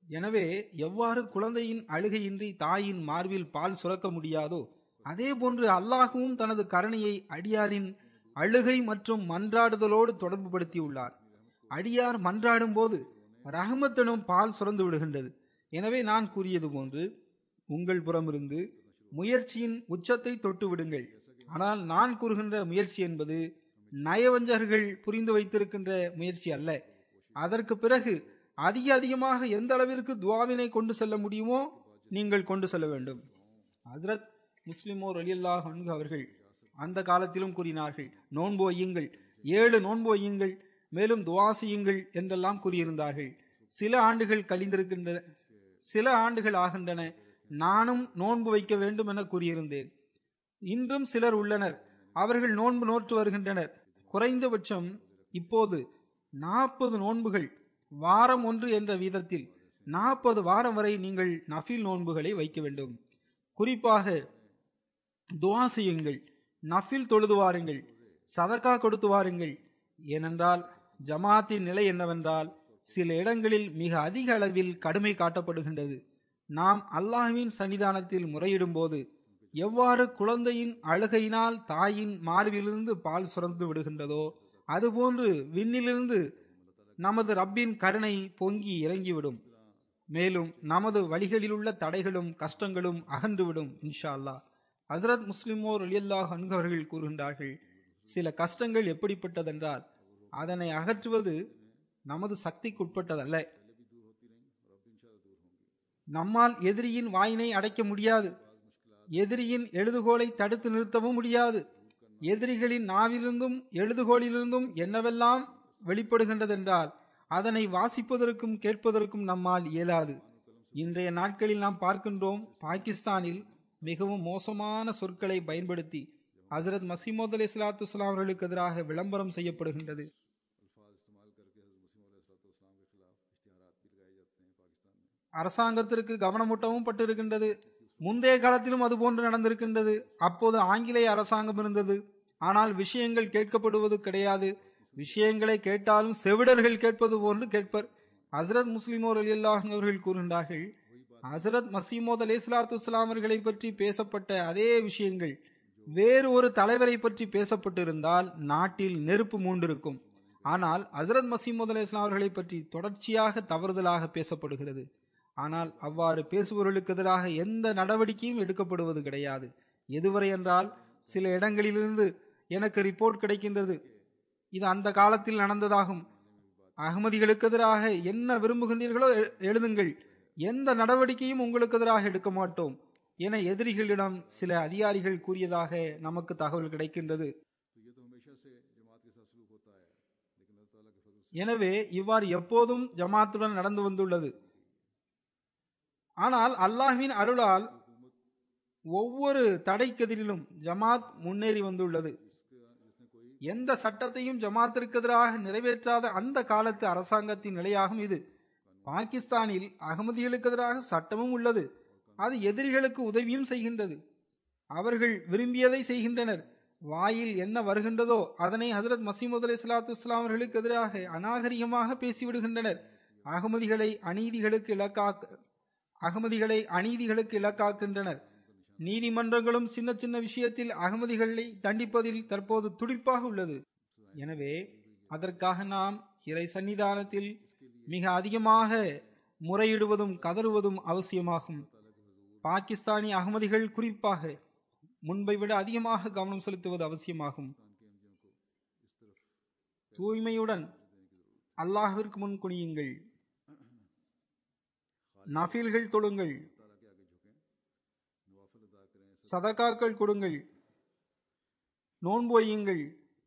எனவே எவ்வாறு குழந்தையின் அழுகையின்றி தாயின் மார்பில் பால் சுரக்க முடியாதோ அதே போன்று அல்லாஹுவும் தனது கருணையை அடியாரின் அழுகை மற்றும் மன்றாடுதலோடு தொடர்புபடுத்தியுள்ளார் அடியார் மன்றாடும் போது ரஹமத்தனும் பால் சுரந்து விடுகின்றது எனவே நான் கூறியது போன்று உங்கள் புறமிருந்து முயற்சியின் உச்சத்தை தொட்டு விடுங்கள் ஆனால் நான் கூறுகின்ற முயற்சி என்பது நயவஞ்சகர்கள் புரிந்து வைத்திருக்கின்ற முயற்சி அல்ல அதற்கு பிறகு அதிக அதிகமாக எந்த அளவிற்கு துவாவினை கொண்டு செல்ல முடியுமோ நீங்கள் கொண்டு செல்ல வேண்டும் ஹஜ்ரத் முஸ்லிமோர் அலியல்லாஹ் அன்கு அவர்கள் அந்த காலத்திலும் கூறினார்கள் நோன்பு வையுங்கள் ஏழு நோன்பு வையுங்கள் மேலும் துவா செய்யுங்கள் என்றெல்லாம் கூறியிருந்தார்கள் சில ஆண்டுகள் கழிந்திருக்கின்றன சில ஆண்டுகள் ஆகின்றன நானும் நோன்பு வைக்க வேண்டும் என கூறியிருந்தேன் இன்றும் சிலர் உள்ளனர் அவர்கள் நோன்பு நோற்று வருகின்றனர் குறைந்தபட்சம் இப்போது நாற்பது நோன்புகள் வாரம் ஒன்று என்ற வீதத்தில் நாற்பது வாரம் வரை நீங்கள் நஃபில் நோன்புகளை வைக்க வேண்டும் குறிப்பாக துவா செய்யுங்கள் நஃபில் தொழுது வாருங்கள் சதக்கா கொடுத்து வாருங்கள் ஏனென்றால் ஜமாத்தின் நிலை என்னவென்றால் சில இடங்களில் மிக அதிக அளவில் கடுமை காட்டப்படுகின்றது நாம் அல்லாஹ்வின் சன்னிதானத்தில் முறையிடும் போது எவ்வாறு குழந்தையின் அழுகையினால் தாயின் மார்பிலிருந்து பால் சுரந்து விடுகின்றதோ அதுபோன்று விண்ணிலிருந்து நமது ரப்பின் கருணை பொங்கி இறங்கிவிடும் மேலும் நமது வழிகளிலுள்ள தடைகளும் கஷ்டங்களும் அகன்றுவிடும் இன்ஷா அல்லாஹ் ஹசரத் முஸ்லிமோர் அலியல்லாஹ் அன்கவர்கள் கூறுகின்றார்கள் சில கஷ்டங்கள் எப்படிப்பட்டதென்றால் அதனை அகற்றுவது நமது சக்திக்குட்பட்டதல்ல நம்மால் எதிரியின் வாயினை அடைக்க முடியாது எதிரியின் எழுதுகோலை தடுத்து நிறுத்தவும் முடியாது எதிரிகளின் நாவிலிருந்தும் எழுதுகோலிலிருந்தும் என்னவெல்லாம் வெளிப்படுகின்றதென்றால் அதனை வாசிப்பதற்கும் கேட்பதற்கும் நம்மால் இயலாது இன்றைய நாட்களில் நாம் பார்க்கின்றோம் பாகிஸ்தானில் மிகவும் மோசமான சொற்களை பயன்படுத்தி ஹசரத் மசீமோத் அலி இஸ்லாத்து அவர்களுக்கு எதிராக விளம்பரம் செய்யப்படுகின்றது அரசாங்கத்திற்கு கவனமூட்டவும் பட்டிருக்கின்றது முந்தைய காலத்திலும் அதுபோன்று நடந்திருக்கின்றது அப்போது ஆங்கிலேய அரசாங்கம் இருந்தது ஆனால் விஷயங்கள் கேட்கப்படுவது கிடையாது விஷயங்களை கேட்டாலும் செவிடர்கள் கேட்பது போன்று கேட்பர் ஹசரத் முஸ்லிமோர் அலி அவர்கள் கூறுகின்றார்கள் ஹசரத் மசீமோத் அலி இஸ்லாத்து அவர்களை பற்றி பேசப்பட்ட அதே விஷயங்கள் வேறு ஒரு தலைவரை பற்றி பேசப்பட்டிருந்தால் நாட்டில் நெருப்பு மூண்டிருக்கும் ஆனால் ஹசரத் மசீமோத் அலி இஸ்லாம் அவர்களை பற்றி தொடர்ச்சியாக தவறுதலாக பேசப்படுகிறது ஆனால் அவ்வாறு பேசுபவர்களுக்கு எதிராக எந்த நடவடிக்கையும் எடுக்கப்படுவது கிடையாது எதுவரை என்றால் சில இடங்களிலிருந்து எனக்கு ரிப்போர்ட் கிடைக்கின்றது இது அந்த காலத்தில் நடந்ததாகும் அகமதிகளுக்கு எதிராக என்ன விரும்புகின்றீர்களோ எழுதுங்கள் எந்த நடவடிக்கையும் உங்களுக்கு எதிராக எடுக்க மாட்டோம் என எதிரிகளிடம் சில அதிகாரிகள் கூறியதாக நமக்கு தகவல் கிடைக்கின்றது எனவே இவ்வாறு எப்போதும் ஜமாத்துடன் நடந்து வந்துள்ளது ஆனால் அல்லாஹ்வின் அருளால் ஒவ்வொரு தடைக்கெதிரிலும் ஜமாத் முன்னேறி வந்துள்ளது எந்த சட்டத்தையும் ஜமாத்திற்கு எதிராக நிறைவேற்றாத அந்த காலத்து அரசாங்கத்தின் நிலையாகும் இது பாகிஸ்தானில் அகமதிகளுக்கு எதிராக சட்டமும் உள்ளது அது எதிரிகளுக்கு உதவியும் செய்கின்றது அவர்கள் விரும்பியதை செய்கின்றனர் வாயில் என்ன வருகின்றதோ அதனை ஹசரத் மசீமுத் அலி சலாத்து இஸ்லாம் அவர்களுக்கு எதிராக அநாகரிகமாக பேசிவிடுகின்றனர் அகமதிகளை அநீதிகளுக்கு இலக்காக்க அகமதிகளை அநீதிகளுக்கு இலக்காக்கின்றனர் நீதிமன்றங்களும் சின்ன சின்ன விஷயத்தில் அகமதிகளை தண்டிப்பதில் தற்போது துடிப்பாக உள்ளது எனவே அதற்காக நாம் இறை சன்னிதானத்தில் மிக அதிகமாக முறையிடுவதும் கதறுவதும் அவசியமாகும் பாகிஸ்தானி அகமதிகள் குறிப்பாக முன்பை விட அதிகமாக கவனம் செலுத்துவது அவசியமாகும் தூய்மையுடன் அல்லாஹிற்கு முன் குனியுங்கள் நஃபில்கள் தொழுங்கள் சதகாக்கள் கொடுங்கள் நோன்பு வையுங்கள்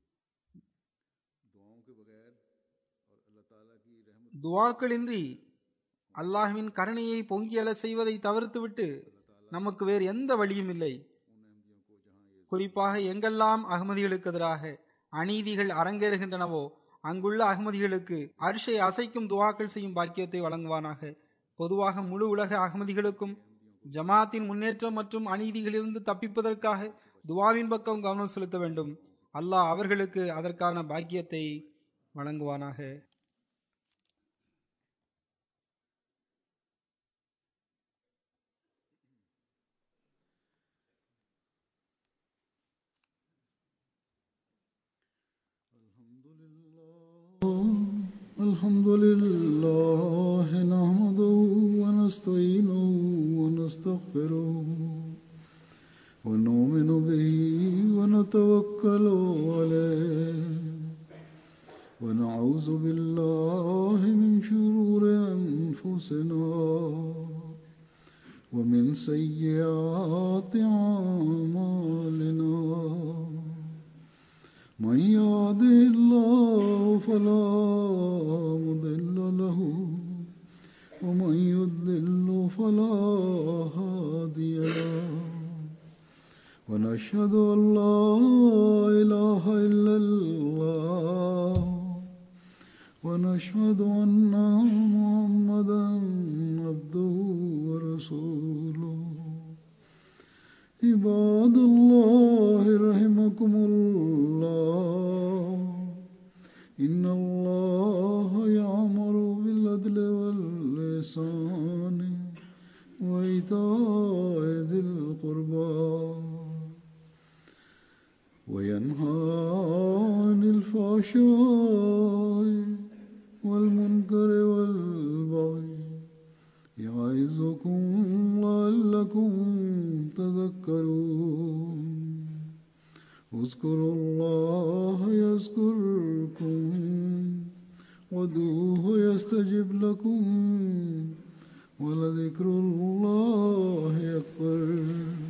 துவாக்களின்றி அல்லாஹ்வின் கருணையை பொங்கியல செய்வதை தவிர்த்துவிட்டு நமக்கு வேறு எந்த வழியும் இல்லை குறிப்பாக எங்கெல்லாம் அகமதிகளுக்கு எதிராக அநீதிகள் அரங்கேறுகின்றனவோ அங்குள்ள அகமதிகளுக்கு அரிசை அசைக்கும் துவாக்கள் செய்யும் பாக்கியத்தை வழங்குவானாக பொதுவாக முழு உலக அகமதிகளுக்கும் ஜமாத்தின் முன்னேற்றம் மற்றும் அநீதிகளிலிருந்து தப்பிப்பதற்காக துவாவின் பக்கம் கவனம் செலுத்த வேண்டும் அல்லாஹ் அவர்களுக்கு அதற்கான பாக்கியத்தை வழங்குவானாக الحمد لله نحمده ونستعينه ونستغفره ونؤمن به ونتوكل عليه ونعوذ بالله من شرور أنفسنا ومن سيئات أعمالنا من يهده الله فلا مضل له ومن يضلل فلا هادي له ونشهد أن لا إله إلا الله ونشهد أن محمدا عبده ورسوله عباد الله رحمكم الله إن الله يأمر بالعدل واللسان وإيتاء ذي القربى وينهى عن الفحشاء والمنكر والبغي يعظكم لعلكم تذكرون اذكروا الله يذكركم ودوه يستجب لكم ولذكر الله أكبر